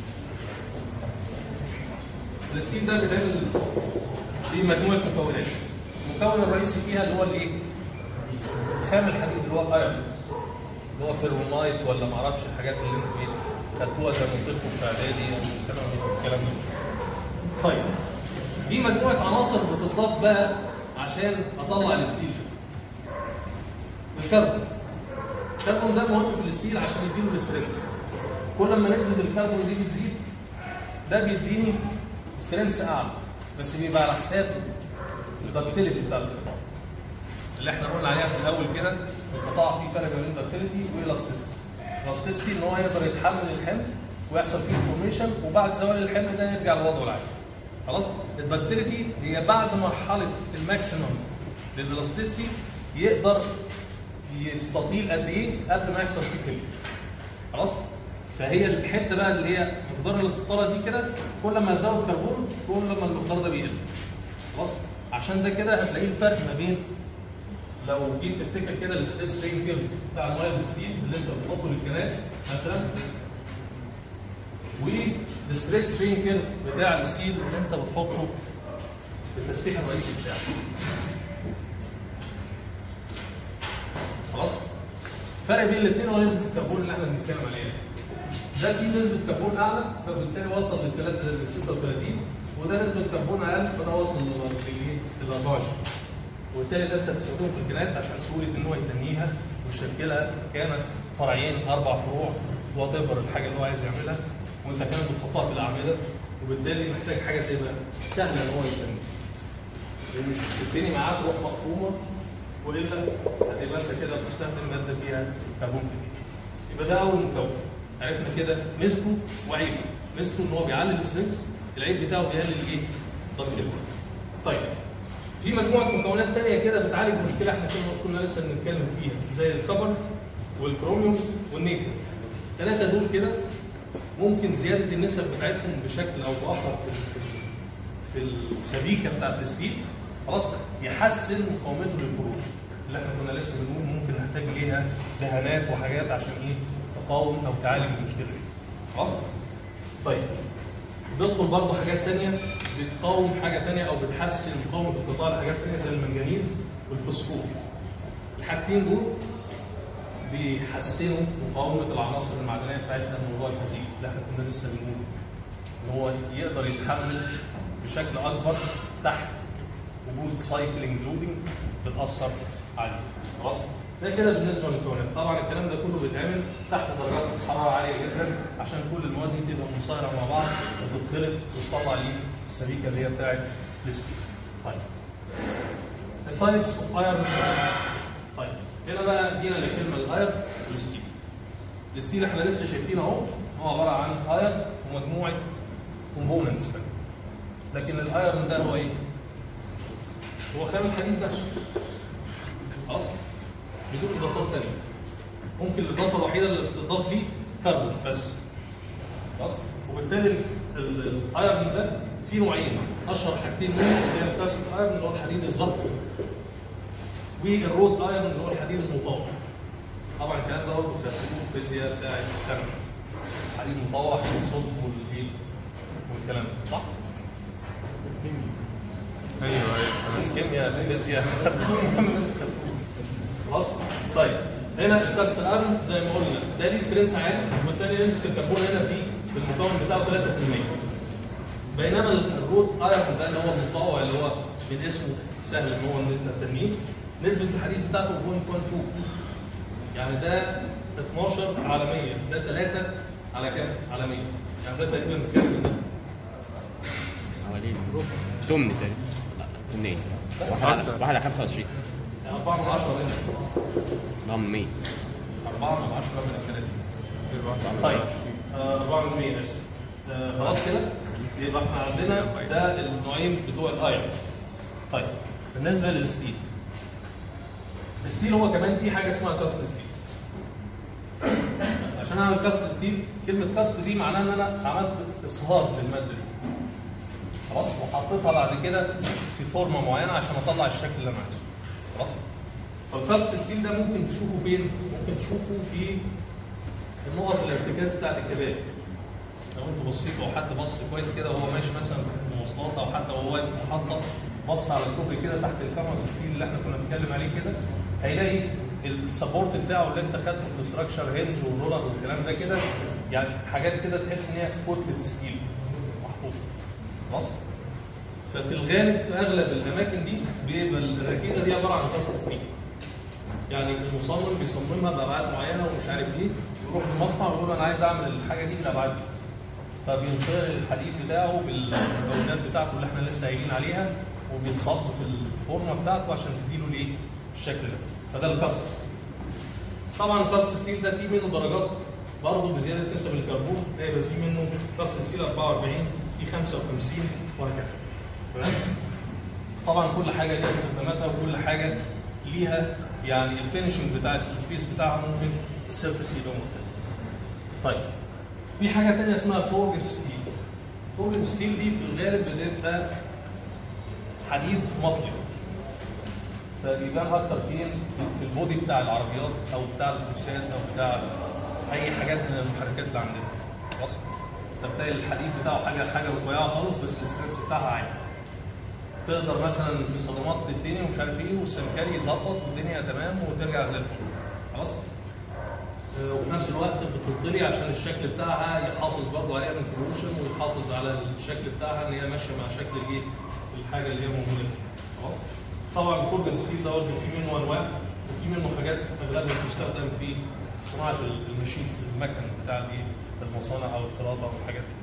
الستيل ده بيتعمل بمجموعه مكونات المكون الرئيسي فيها اللي هو الايه خام الحديد اللي هو الايرن اللي هو فيرمونايت ولا ما اعرفش الحاجات اللي انتوا ايه خدتوها زي ما قلت لكم في اعدادي او ثانوي الكلام ده. طيب دي مجموعه عناصر بتضاف بقى عشان اطلع الستيل الكربون الكربون ده مهم في الستيل عشان يديله السترينث كل ما نسبه الكربون دي بتزيد ده بيديني سترينث اعلى بس بيبقى على حساب الدكتيليتي بتاع القطاع اللي احنا قلنا عليها في الاول كده القطاع فيه فرق بين دكتيليتي والاستيستي الاستيستي ان هو يقدر يتحمل الحمل ويحصل فيه فورميشن وبعد زوال الحمل ده يرجع لوضعه العادي خلاص الدكتيليتي هي بعد مرحله الماكسيمم للاستيستي يقدر يستطيل قد ايه قبل ما يحصل فيه فيلم خلاص فهي الحته بقى اللي هي مقدار الاستطاله دي كده كل ما تزود كربون كل ما المقدار ده بيقل خلاص عشان ده كده هتلاقيه الفرق ما بين لو جيت تفتكر كده الستريس رين كيرف بتاع المايل ستيل اللي انت بتحطه للكنات مثلا والستريس رين كيرف بتاع الستيل اللي انت بتحطه في التسليح الرئيسي بتاعك خلاص فرق بين الاثنين هو نسبه الكربون اللي احنا بنتكلم عليها ده فيه نسبه كربون اعلى فبالتالي وصل لل 36 وده نسبه كربون اقل فده وصل لل 24 وبالتالي ده انت بتستخدمه في الكنات عشان سهوله ان هو يتنيها ويشكلها كانت فرعين اربع فروع وات ايفر الحاجه اللي هو عايز يعملها وانت كمان بتحطها في الاعمده وبالتالي محتاج حاجه تبقى سهله ان هو يتني لان مش تتني معاه تروح مقطومه والا هتبقى انت كده بتستخدم ماده فيها كربون كتير يبقى ده اول مكون عرفنا كده ميزته وعيبه ميزته ان هو بيعلي السترينث العيب بتاعه بيقلل ايه؟ دكتيلتي طيب في مجموعه مكونات تانية كده بتعالج مشكله احنا كنا كنا لسه بنتكلم فيها زي الكبر والكروميوم والنيكل الثلاثه دول كده ممكن زياده النسب بتاعتهم بشكل او باخر في في السبيكه بتاعت الستيل خلاص يحسن مقاومته للكروش اللي احنا كنا لسه بنقول ممكن نحتاج ليها دهانات وحاجات عشان ايه تقاوم او تعالج المشكله دي خلاص طيب بيدخل برضه حاجات تانية بتقاوم حاجة تانية أو بتحسن مقاومة القطاع لحاجات تانية زي المنجنيز والفوسفور. الحاجتين دول بيحسنوا مقاومة العناصر المعدنية بتاعتنا لموضوع الفتيج اللي احنا كنا لسه بنقوله. إن هو يقدر يتحمل بشكل أكبر تحت وجود سايكلينج لودنج بتأثر عليه. خلاص؟ ده كده بالنسبه للمكونات طبعا الكلام ده كله بيتعمل تحت درجات حراره عاليه جدا عشان كل المواد دي تبقى منصهره مع بعض وتتخلط وتطلع لي السبيكه اللي هي بتاعت الستيل طيب التايبس اوف ايرون طيب هنا بقى جينا لكلمه الايرون والستيل الستيل احنا لسه شايفين اهو هو عباره عن ايرون ومجموعه كومبوننتس لكن الايرون ده هو ايه؟ هو خام الحديد نفسه خلاص بدون اضافات تانية ممكن الاضافه الوحيده اللي بتضاف ليه كربون بس خلاص وبالتالي ال- ال- الايرون ده فيه نوعين اشهر حاجتين منه اللي هي الكاست ايرون اللي هو الحديد الزبط والرود ايرون اللي هو الحديد المطوع طبعا الكلام ده برضه خدتوه في الفيزياء بتاعت ثانوي الحديد المطوع والصلب والجيل والكلام ده صح؟ ايوه ايوه الكيمياء الفيزياء خلاص طيب هنا الكاست ارم زي ما قلنا ده ليه سترينث عالي وبالتالي نسبه الكربون هنا فيه في المكون بتاعه 3% بينما الروت ايرون ده اللي هو المطوع اللي هو من اسمه سهل ان هو ان انت ترميه نسبه الحديد بتاعته 1.2 يعني ده 12 على 100 ده 3 على كام؟ على 100 يعني ده تقريبا كام ده؟ حوالي تمن تقريبا لا تمنين واحد على واحد على 25 يعني 4 من 10 هنا لا من 100 4 من 10 من الثلاثة طيب آه، 4 من 100 اسف آه، خلاص كده يبقى احنا عندنا ده النوعين بتوع الايرون طيب بالنسبه للستيل الستيل هو كمان في حاجه اسمها كاست ستيل عشان اعمل كاست ستيل كلمه كاست دي معناها ان انا عملت اصهار للماده دي خلاص وحطيتها بعد كده في فورمه معينه عشان اطلع الشكل اللي انا عايزه خلاص فالكاست ستيل ده ممكن تشوفه فين؟ ممكن تشوفه في النقط الارتكاز بتاعت الكباري لو انتوا بصيتوا او حد بص كويس كده وهو ماشي مثلا في المواصلات او حتى وهو واقف في محطه بص على الكوبري كده تحت الكاميرا الستيل اللي احنا كنا بنتكلم عليه كده هيلاقي السبورت بتاعه اللي انت خدته في الاستراكشر هنج والرولر والكلام ده كده يعني حاجات كده تحس ان هي كتله ستيل محطوطه خلاص ففي الغالب في اغلب الاماكن دي بيبقى الركيزه دي عباره عن كاست ستيل يعني المصمم بيصممها بابعاد معينه ومش عارف ايه يروح للمصنع ويقول انا عايز اعمل الحاجه دي بالابعاد دي فبينصهر الحديد بتاعه بالمكونات بتاعته اللي احنا لسه قايلين عليها وبيتصب في الفورمه بتاعته عشان تديله الايه؟ الشكل ده فده الكاست ستيل طبعا الكاست ستيل ده فيه منه درجات برضه بزياده نسب الكربون هيبقى فيه منه كاست ستيل 44 في 55 وهكذا تمام طبعا كل حاجه ليها استخداماتها وكل حاجه ليها يعني الفينشنج بتاع السيرفيس بتاعها ممكن السيرفيس يبقى مختلف. طيب في حاجه ثانيه اسمها فورجد ستيل. فورجد ستيل دي في الغالب بتبقى حديد مطلي. فبيبان اكتر فين؟ في البودي بتاع العربيات او بتاع الاتوبيسات او بتاع اي حاجات من المحركات اللي عندنا. خلاص؟ انت بتلاقي الحديد بتاعه حاجه حاجه رفيعه خالص بس الستريس بتاعها عالي. تقدر مثلا في صدمات تديني ومش عارف ايه والسمكري يظبط والدنيا تمام وترجع زي الفل خلاص آه، وفي نفس الوقت بتطلي عشان الشكل بتاعها يحافظ برضه عليها من الكروشن ويحافظ على الشكل بتاعها ان هي ماشيه مع شكل الايه الحاجه اللي هي موجوده فيها خلاص طبعا الفرجة الستيل ده برضه في منه انواع وفي منه حاجات اغلبها بتستخدم في صناعه ال- الماشينز المكن بتاع الايه المصانع او الخراطه والحاجات دي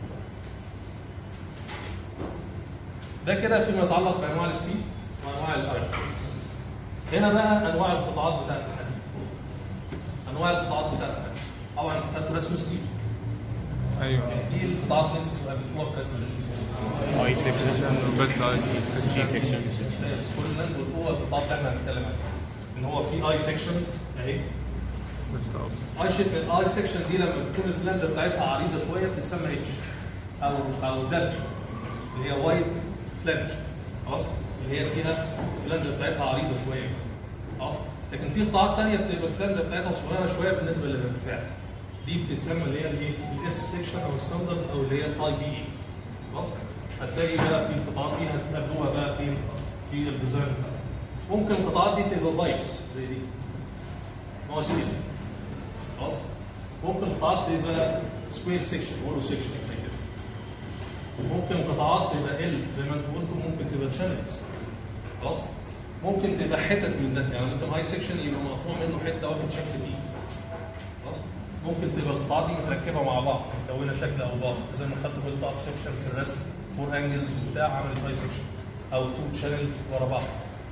ده كده فيما يتعلق بانواع الستيل وانواع الايرون. هنا بقى انواع القطاعات بتاعت الحديد. انواع القطاعات بتاعت الحديد. طبعا خدتوا رسم ستيل. ايوه دي القطاعات اللي انتوا قابلتوها في رسم الستيل. اي سيكشن بس اي سي سيكشن كل الناس قلتوها القطاعات اللي احنا هنتكلم عليها. ان هو في اي سيكشنز اهي. اي شيت الاي سيكشن دي لما بتكون الفلانجه بتاعتها عريضه شويه بتتسمى اتش او او دبليو اللي هي وايد فلانج خلاص اللي هي فيها الفلانجه بتاعتها عريضه شويه خلاص لكن في قطاعات ثانيه بتبقى الفلانجه بتاعتها صغيره شويه بالنسبه للارتفاع دي بتتسمى اللي هي الايه الاس سيكشن او الستاندرد او اللي هي الاي بي اي خلاص هتلاقي بقى في القطاعات دي هتقابلوها بقى فين في الديزاين بتاعها ممكن القطاعات دي تبقى بايبس زي دي مواسير خلاص ممكن قطاعات تبقى سكوير سيكشن هولو سيكشن زي كده ممكن قطاعات تبقى ال زي ما انتم قلتوا ممكن تبقى تشانلز خلاص ممكن تبقى حتت من ده يعني ممكن اي سيكشن يبقى مقطوع منه حته واخد شكل فيه خلاص ممكن تبقى القطاعات دي متركبه مع بعض مكونه شكل او باخر زي ما خدت قلت اب سيكشن في الرسم فور انجلز وبتاع عملت اي سيكشن او تو تشانل ورا بعض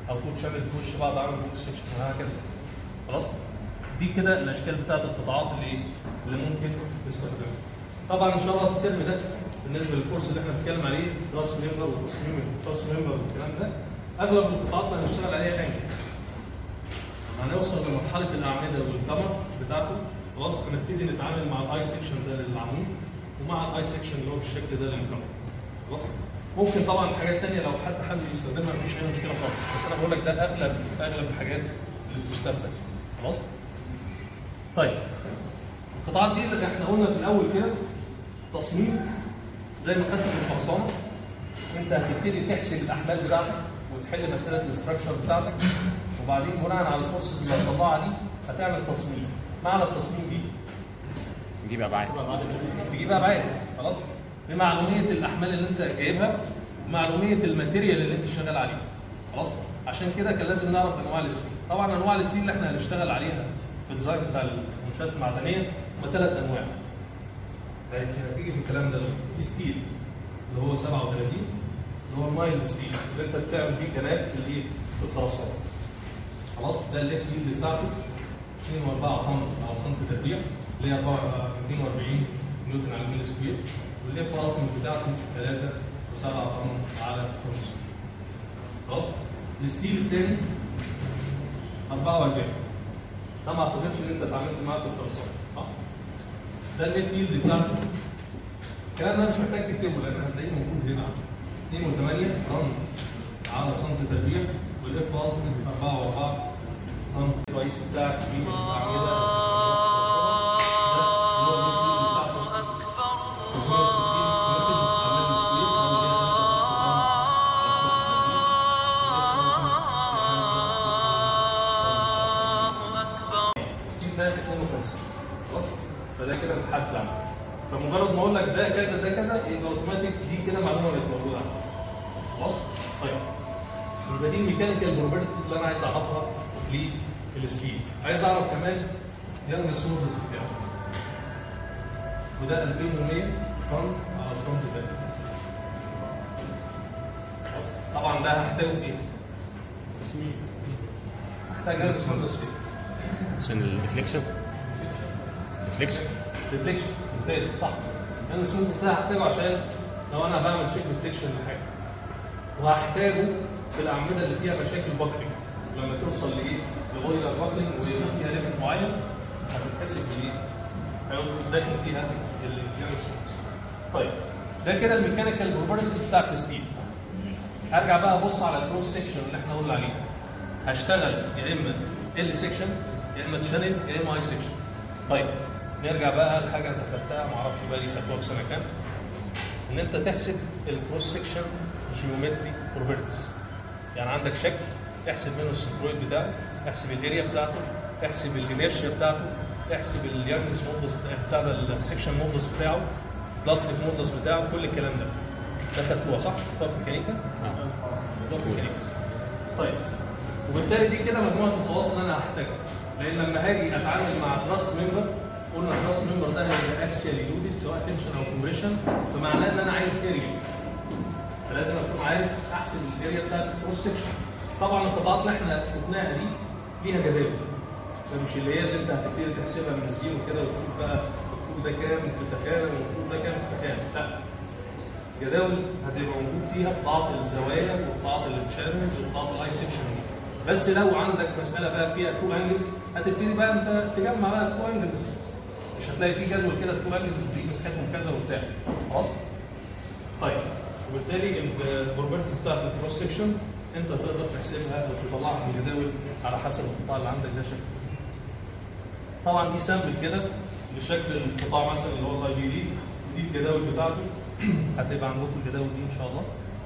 او تو تشانل في وش بعض اعمل كروس سكشن وهكذا خلاص دي كده الاشكال بتاعت القطاعات اللي اللي ممكن نستخدمها طبعا ان شاء الله في الترم ده بالنسبه للكورس اللي احنا بنتكلم عليه راس ممبر وتصميم الراس ممبر والكلام ده اغلب القطاعات اللي هنشتغل عليها انجل هنوصل لمرحله الاعمده والكمر بتاعته خلاص هنبتدي نتعامل مع الاي سكشن ده للعمود ومع الاي سكشن اللي هو بالشكل ده للكفر خلاص ممكن طبعا حاجات تانية لو حد حابب يستخدمها مفيش اي مشكله خالص بس انا بقول لك ده اغلب اغلب الحاجات اللي بتستخدم خلاص طيب القطاعات دي اللي احنا قلنا في الاول كده تصميم زي ما خدت في الخرسانه انت هتبتدي تحسب الاحمال بتاعتك وتحل مساله الاستراكشر بتاعتك وبعدين بناء على الفورسز اللي هتطلعها دي هتعمل تصميم معنى التصميم ايه؟ نجيب ابعاد تجيب ابعاد خلاص بمعلوميه الاحمال اللي انت جايبها ومعلوميه الماتيريال اللي انت شغال عليه خلاص عشان كده كان لازم نعرف انواع الستيل طبعا انواع الستيل اللي احنا هنشتغل عليها في الديزاين بتاع المنشات المعدنيه هم ثلاث انواع هتيجي في الكلام ده في ستيل اللي هو 37 اللي هو المايل ستيل اللي انت بتعمل بيه كنات في الايه؟ في الخرسانه خلاص ده الليفت يلد بتاعته 2.4 طن على سنتي تربيع اللي هي 240 نيوتن على الميل سكوير والاف التمت بتاعته 3.7 طن على سنتي سكوير خلاص الستيل الثاني 44 ده ما اعتقدش ان انت اتعاملت معاه في الخرسانه صح؟ ده الليفت يلد بتاعته الكلام ده مش محتاج تكتبه لان هتلاقيه موجود هنا 2 و8 طن على سنتي تربيع والاف التمت 4 و4 طن الرئيسي بتاعك في الاعمده خلاص فده كده بتحدد عنه فمجرد ما اقول لك ده كذا ده كذا يبقى اوتوماتيك دي كده معلومه بقت موجوده عندك خلاص طيب يبقى دي الميكانيكال بروبرتيز اللي انا عايز اعرفها للستيل عايز اعرف كمان يانج سورس بتاعه وده 2100 طن على السنتي تقريبا خلاص طبعا ده هحتاجه في ايه؟ تصميم هحتاج يانج سورس في ايه؟ عشان الديفليكشن ديفليكشن ديفليكشن ممتاز صح لان السموث ده هحتاجه عشان لو انا بعمل تشيك ديفليكشن لحاجه وهحتاجه في الاعمده اللي فيها مشاكل باكلينج لما توصل لايه؟ لبويلر باكلينج ويبقى فيها ليميت معين هتتحسب بايه؟ هيبقى داخل فيها اليونت سموث طيب ده كده الميكانيكال بروبرتيز بتاعت الستيل هرجع بقى ابص على الكروس سكشن اللي احنا قلنا عليه هشتغل يا اما ال سكشن يا اما تشانل يا اما اي سكشن طيب نرجع بقى لحاجه انت خدتها ما اعرفش بقى دي خدتوها في سنه كام ان انت تحسب الكروس سكشن جيومتري بروبرتيز يعني عندك شكل احسب منه السنترويد بتاعه احسب الاريا بتاعته احسب الانيرشيا بتاعته احسب اليانجز مودلس بتاع ده السكشن مودلس بتاعه بلاستيك مودلس بتاعه كل الكلام ده ده خدتوها صح؟ بتوع ميكانيكا؟ اه بتوع ميكانيكا طيب وبالتالي دي كده مجموعه الخواص اللي انا هحتاجها لان لما هاجي اتعامل مع الراس ممبر قلنا الراس ممبر ده هيبقى اكسيال لودد سواء تنشن او كومبريشن فمعناه ان انا عايز اريا فلازم اكون عارف احسب الاريا بتاعت الكروس سكشن طبعا القطاعات اللي احنا شفناها دي ليها جداول فمش اللي هي اللي انت هتبتدي تحسبها من الزيرو كده وتشوف بقى الطول ده كام في التكامل والطول ده كام في التكامل لا جداول هتبقى موجود فيها قطاعات الزوايا وقطاعات التشانلز وقطاعات الاي سكشن دي بس لو عندك مساله بقى فيها تو انجلز هتبتدي بقى انت تجمع بقى التو انجلز مش هتلاقي في جدول كده التو انجلز دي مساحتهم كذا وبتاع خلاص طيب وبالتالي البروبرتيز بتاعت الكروس سكشن انت تقدر تحسبها وتطلعها من الجداول على حسب القطاع اللي عندك ده شكله طبعا دي سامبل كده لشكل القطاع مثلا اللي هو الاي بي دي ودي الجداول بتاعته هتبقى عندكم الجداول دي ان شاء الله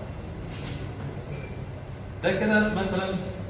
ده كده مثلا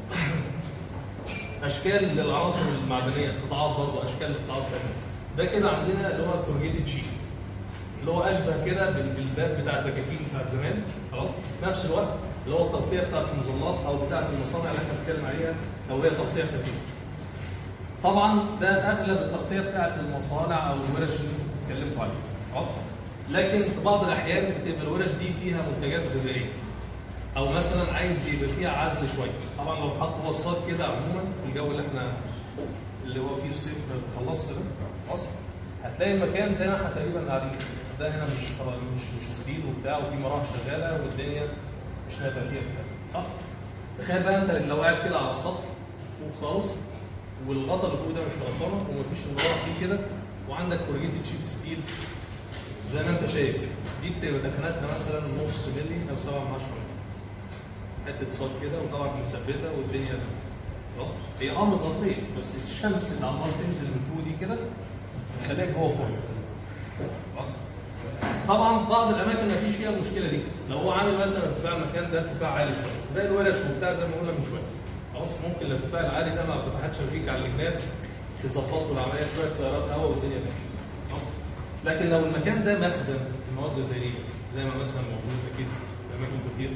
اشكال للعناصر المعدنيه قطاعات برضه اشكال لقطاعات ثانيه ده كده عندنا اللي هو الكورجيتد شيت اللي هو اشبه كده بال- بالباب بتاع الدكاكين بتاعت زمان خلاص في نفس الوقت اللي هو التغطيه بتاعت المظلات او بتاعت المصانع اللي احنا بنتكلم عليها لو هي تغطيه خفيفه. طبعا ده اغلب التغطيه بتاعت المصانع او الورش اللي انتوا اتكلمتوا عليها خلاص؟ لكن في بعض الاحيان بتبقى الورش دي فيها منتجات غذائيه او مثلا عايز يبقى فيها عزل شويه طبعا لو حط بصات كده عموما في الجو اللي احنا اللي هو فيه الصيف ما خلصت ده خلاص هتلاقي المكان زي ما احنا تقريبا قاعدين ده هنا مش مش مش ستيل وبتاع وفي مراوح شغاله والدنيا مش نافع فيها كده صح؟ تخيل بقى انت لو قاعد كده على السطح فوق خالص والغطا اللي فوق ده مش خرسانه ومفيش المراوح دي كده وعندك كورجيتد شيت ستيل زي ما انت شايف كده دي بتبقى دخناتها مثلا نص مللي او 7 من 10 مللي حته صاج كده وطبعا مثبته والدنيا خلاص هي اه متغطيه بس الشمس اللي عمال تنزل من فوق دي كده تخليك جوه فوق خلاص طبعا بعض الاماكن ما فيش فيها المشكله دي لو هو عامل مثلا ارتفاع المكان ده ارتفاع عالي شويه زي الورش وبتاع زي ما قلنا من شويه خلاص ممكن الارتفاع العالي ده مع فتحات شبابيك على الجناب تظبط له العمليه شويه تيارات هواء والدنيا ماشيه خلاص لكن لو المكان ده مخزن مواد غذائيه زي ما مثلا موجود اكيد في اماكن كتير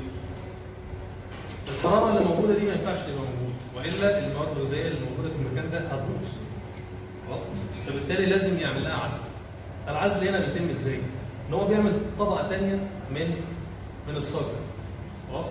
الحراره اللي موجوده دي ما ينفعش تبقى موجوده والا المواد الغذائيه اللي موجوده في المكان ده هتبوظ خلاص فبالتالي لازم يعمل لها عزل العزل هنا بيتم ازاي؟ ان هو بيعمل طبقه ثانيه من من الصاج خلاص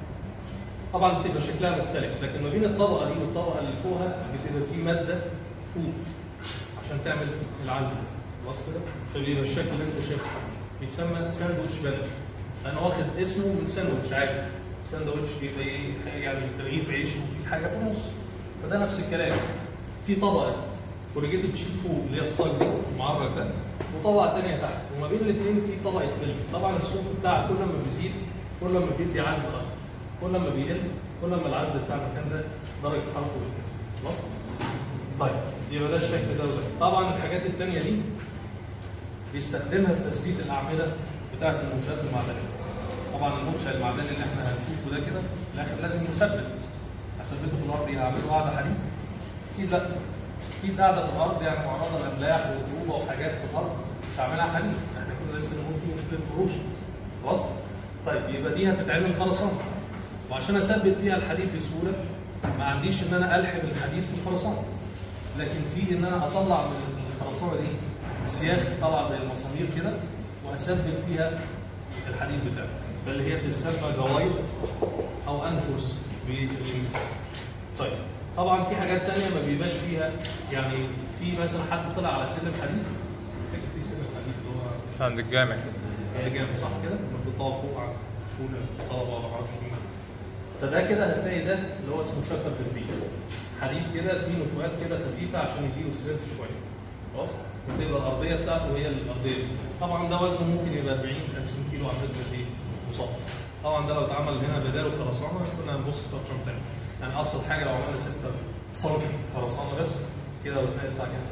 طبعا بتبقى شكلها مختلف لكن ما بين الطبقه دي والطبقه اللي فوقها بتبقى في ماده فوق عشان تعمل العزل خلاص كده فبيبقى الشكل اللي انت شايفه بيتسمى ساندوتش بانر انا واخد اسمه من ساندوتش عادي ساندوتش بيبقى ايه يعني رغيف عيش وفي حاجه في النص فده نفس الكلام في طبقه كوريجيتد شيت فوق اللي هي الصاج دي المعرج ده وطبقه ثانيه تحت وما بين الاثنين في طبقه فيلم طبعا السمك بتاعها كل ما بيزيد كل ما بيدي عزل اكتر كل ما بيقل كل ما العزل بتاع المكان ده درجه حرارته بتقل خلاص طيب يبقى ده الشكل ده وزي طبعا الحاجات الثانيه دي بيستخدمها في تثبيت الاعمده بتاعه المنشات المعدنيه طبعا المنشا المعدني اللي احنا هنشوفه ده كده في الاخر لازم يتثبت هثبته في الارض ايه هعمله قاعده حديد اكيد لا اكيد قاعده في الارض يعني معرضه لاملاح ورطوبه وحاجات في الارض مش هعملها حديد احنا كنا لسه بنقول في مشكله فروش خلاص طيب يبقى دي هتتعمل خرسانه وعشان اثبت فيها الحديد بسهوله ما عنديش ان انا الحم الحديد في الخرسانه لكن في ان انا اطلع من الخرسانه دي سياخ طالعه زي المسامير كده واثبت فيها الحديد بتاعي بل هي بتسمى جوايد او انكرز بالانجليزي طيب طبعا في حاجات تانية ما بيبقاش فيها يعني في مثلا حد طلع على سلم حديد فاكر في سلم حديد اللي هو عند الجامع هي جامد صح كده؟ لما بتطلع فوق على شؤون الطلبه ولا معرفش مين فده كده هتلاقي ده اللي هو اسمه شكر تربيه حديد كده فيه نتوءات كده خفيفه عشان يديله ستريس شويه خلاص وتبقى الارضيه بتاعته هي الارضيه دي طبعا ده وزنه ممكن يبقى 40 50 كيلو على قد ايه مصاب طبعا ده لو اتعمل هنا بداله خرسانه كنا هنبص في رقم تاني يعني ابسط حاجه لو عملنا 6 سم خرسانه بس كده وزنها يطلع كام؟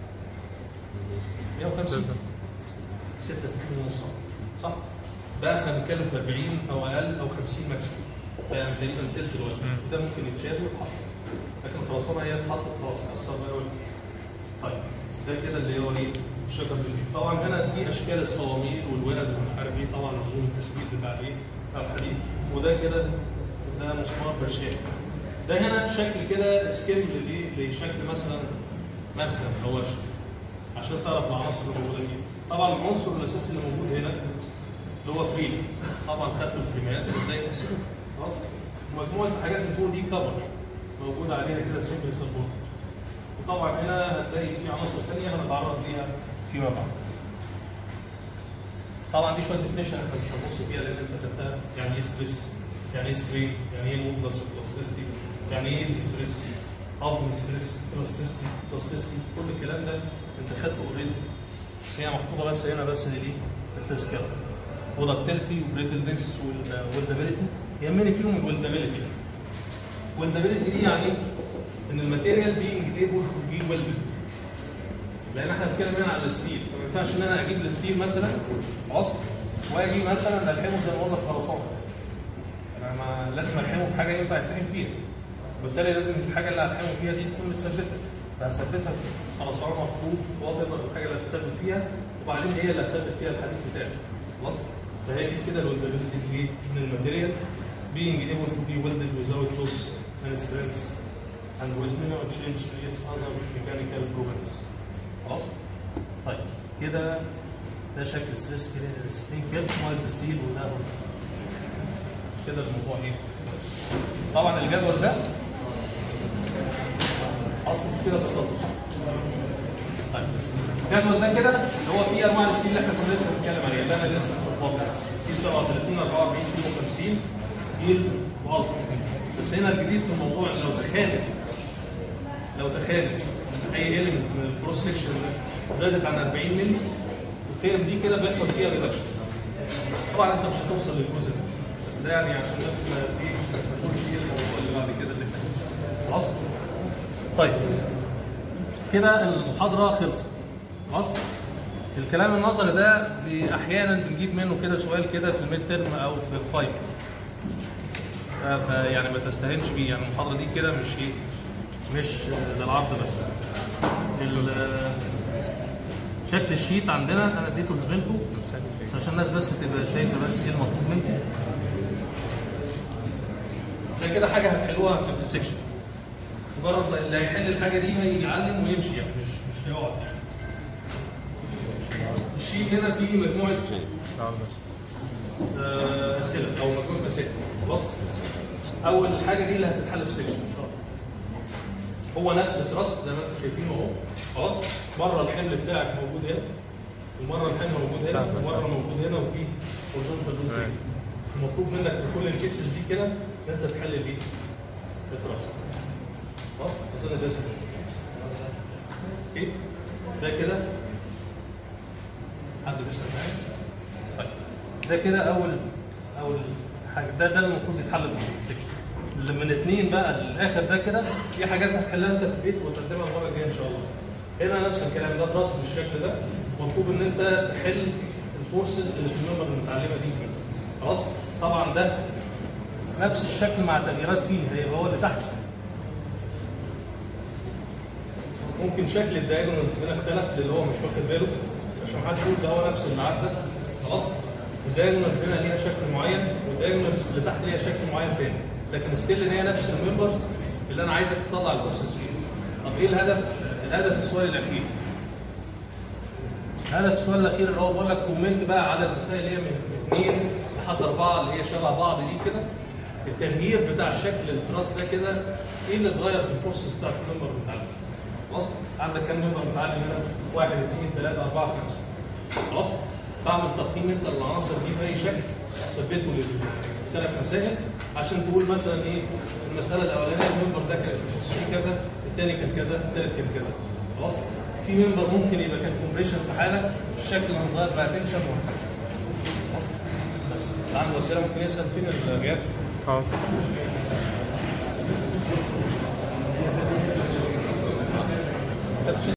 150 6 ونص صح؟ ده احنا بنتكلم في 40 او اقل او 50 ماكسيموم فيعني تقريبا تلت الوزن ده ممكن يتشال ويتحط لكن الخرسانه هي اتحطت خلاص كسر بقى ولا طيب ده كده اللي هو ايه الشجر بالبيت طبعا هنا في اشكال الصواميل والورد ومش عارف ايه طبعا نظام التثبيت بتاع ايه بتاع الحديد وده كده ده مسمار برشام ده هنا شكل كده سكيل لايه لشكل مثلا مخزن او ورشه عشان تعرف العناصر اللي موجوده فيه طبعا العنصر الاساسي اللي موجود هنا اللي هو فريم طبعا خدت الفريمات وازاي تحسبه خلاص مجموعه الحاجات اللي فوق دي كفر موجود عليها كده سيمبل سبورت وطبعا هنا هتلاقي في عناصر ثانيه هنتعرض ليها فيما بعد طبعا دي شويه ديفينيشن احنا مش هنبص فيها لان انت خدتها يعني ايه ستريس يعني ايه سترين يعني ايه مودلس بلاستيستي يعني ايه ستريس اوبن ستريس بلاستيستي بلاستيستي كل الكلام ده انت خدته اوريدي بس هي محطوطه بس هنا بس ليه التذكره ودكتيلتي وبريتلنس والدابيلتي يهمني فيهم الويلدابيلتي والدابيلتي دي يعني ان الماتيريال بينج ايبل تو بي ويلدد لان احنا بنتكلم هنا على الستيل فما ينفعش ان انا اجيب الستيل مثلا خلاص واجي مثلا الحمه زي ما قلنا في خرسانه انا ما لازم الحمه في حاجه ينفع يتلحم فيها وبالتالي لازم الحاجه اللي هلحمه فيها دي تكون متثبته فهثبتها في خرسانه في طوب في وات ايفر الحاجه اللي هتثبت فيها وبعدين هي اللي هثبت فيها الحديد بتاعي خلاص فهي دي كده الويلدابيلتي دي من الماتيريال being able to be welded without loss and strength and with minimal change to its other mechanical properties. خلاص؟ طيب كده ده شكل سليس كده سليم كده مايل ستيل وده كده الموضوع ايه طبعا الجدول ده اصل كده تسلط طيب الجدول ده كده اللي هو فيه انواع الستيل اللي احنا كنا لسه بنتكلم عليها اللي انا لسه مظبطها ستيل 37 44 52 جيل وقصد بس هنا الجديد في الموضوع إن لو تخانت لو تخانت اي element من الكروس سكشن ده زادت عن 40 مللي القيم دي كده بيحصل فيها ريدكشن طبعا انت مش هتوصل للجزء ده بس ده يعني عشان الناس ما ايه ما تقولش ايه الموضوع اللي بعد كده اللي احنا خلاص طيب كده المحاضره خلصت خلاص الكلام النظري ده بي- احيانا بنجيب منه كده سؤال كده في الميد ترم او في الفاينل ف- فيعني ما تستهينش بيه يعني المحاضره دي كده مش ايه مش آه، للعرض بس ال- آه، شكل الشيت عندنا انا اديته لزميلكم بس عشان الناس بس تبقى شايفه بس ايه المطلوب منكم ده كده حاجه هتحلوها في السكشن مجرد اللي هيحل الحاجه دي هيعلم ويمشي يعني مش مش هيقعد الشيت هنا فيه مجموعه آه، اسئله او مجموعه مسائل خلاص اول حاجه دي اللي هتتحل في السكشن ان شاء الله هو نفس التراس زي ما انتم شايفينه اهو خلاص مره الحمل بتاعك موجود هنا ومره الحمل موجود هنا ومره موجود هنا وفي هورزونتال لوز هنا المطلوب منك في كل الكيسز دي كده ان انت تحل الايه؟ التراس خلاص اظن ده سهل اوكي ده كده حد بيسال معايا طيب ده كده اول اول حاجه ده ده اللي المفروض يتحل في السكشن اللي من اثنين بقى للاخر ده كده في حاجات هتحلها انت في البيت وتقدمها المره الجايه ان شاء الله هنا نفس الكلام ده درس بالشكل ده مطلوب ان انت تحل الفورسز اللي في المنبر المتعلمه دي خلاص طبعا ده نفس الشكل مع التغييرات فيه هيبقى هو اللي تحت ممكن شكل الدايجونالز هنا اختلف للي هو مش واخد باله عشان محدش يقول ده هو نفس اللي عدى خلاص الدايجونالز هنا ليها شكل معين والدايجونالز اللي تحت ليها شكل معين تاني لكن ستيل ان هي نفس الممبرز اللي انا عايزك تطلع الفورسز فيه طب ايه الهدف؟ الهدف السؤال الاخير هدف السؤال الاخير اللي هو بقول لك كومنت بقى على المسائل اللي هي من اثنين لحد اربعه اللي هي شبه بعض دي كده التغيير بتاع الشكل التراس ده كده ايه اللي اتغير في الفورسز بتاعت الممبر المتعلم خلاص عندك كام ممبر متعلم هنا؟ واحد اثنين ثلاثه اربعه خمسه خلاص تعمل تقييم انت للعناصر دي باي شكل ثبته للثلاث مسائل عشان تقول مثلا ايه المساله الاولانيه الممبر ده كان بيخص فيه كذا الثاني كان كذا الثالث كان كذا خلاص في ممبر ممكن يبقى كان كومبريشن في حاله الشكل هنغير بقى تنشن وهكذا خلاص بس اللي عنده اسئله ممكن يسال فين الغياب اه كانت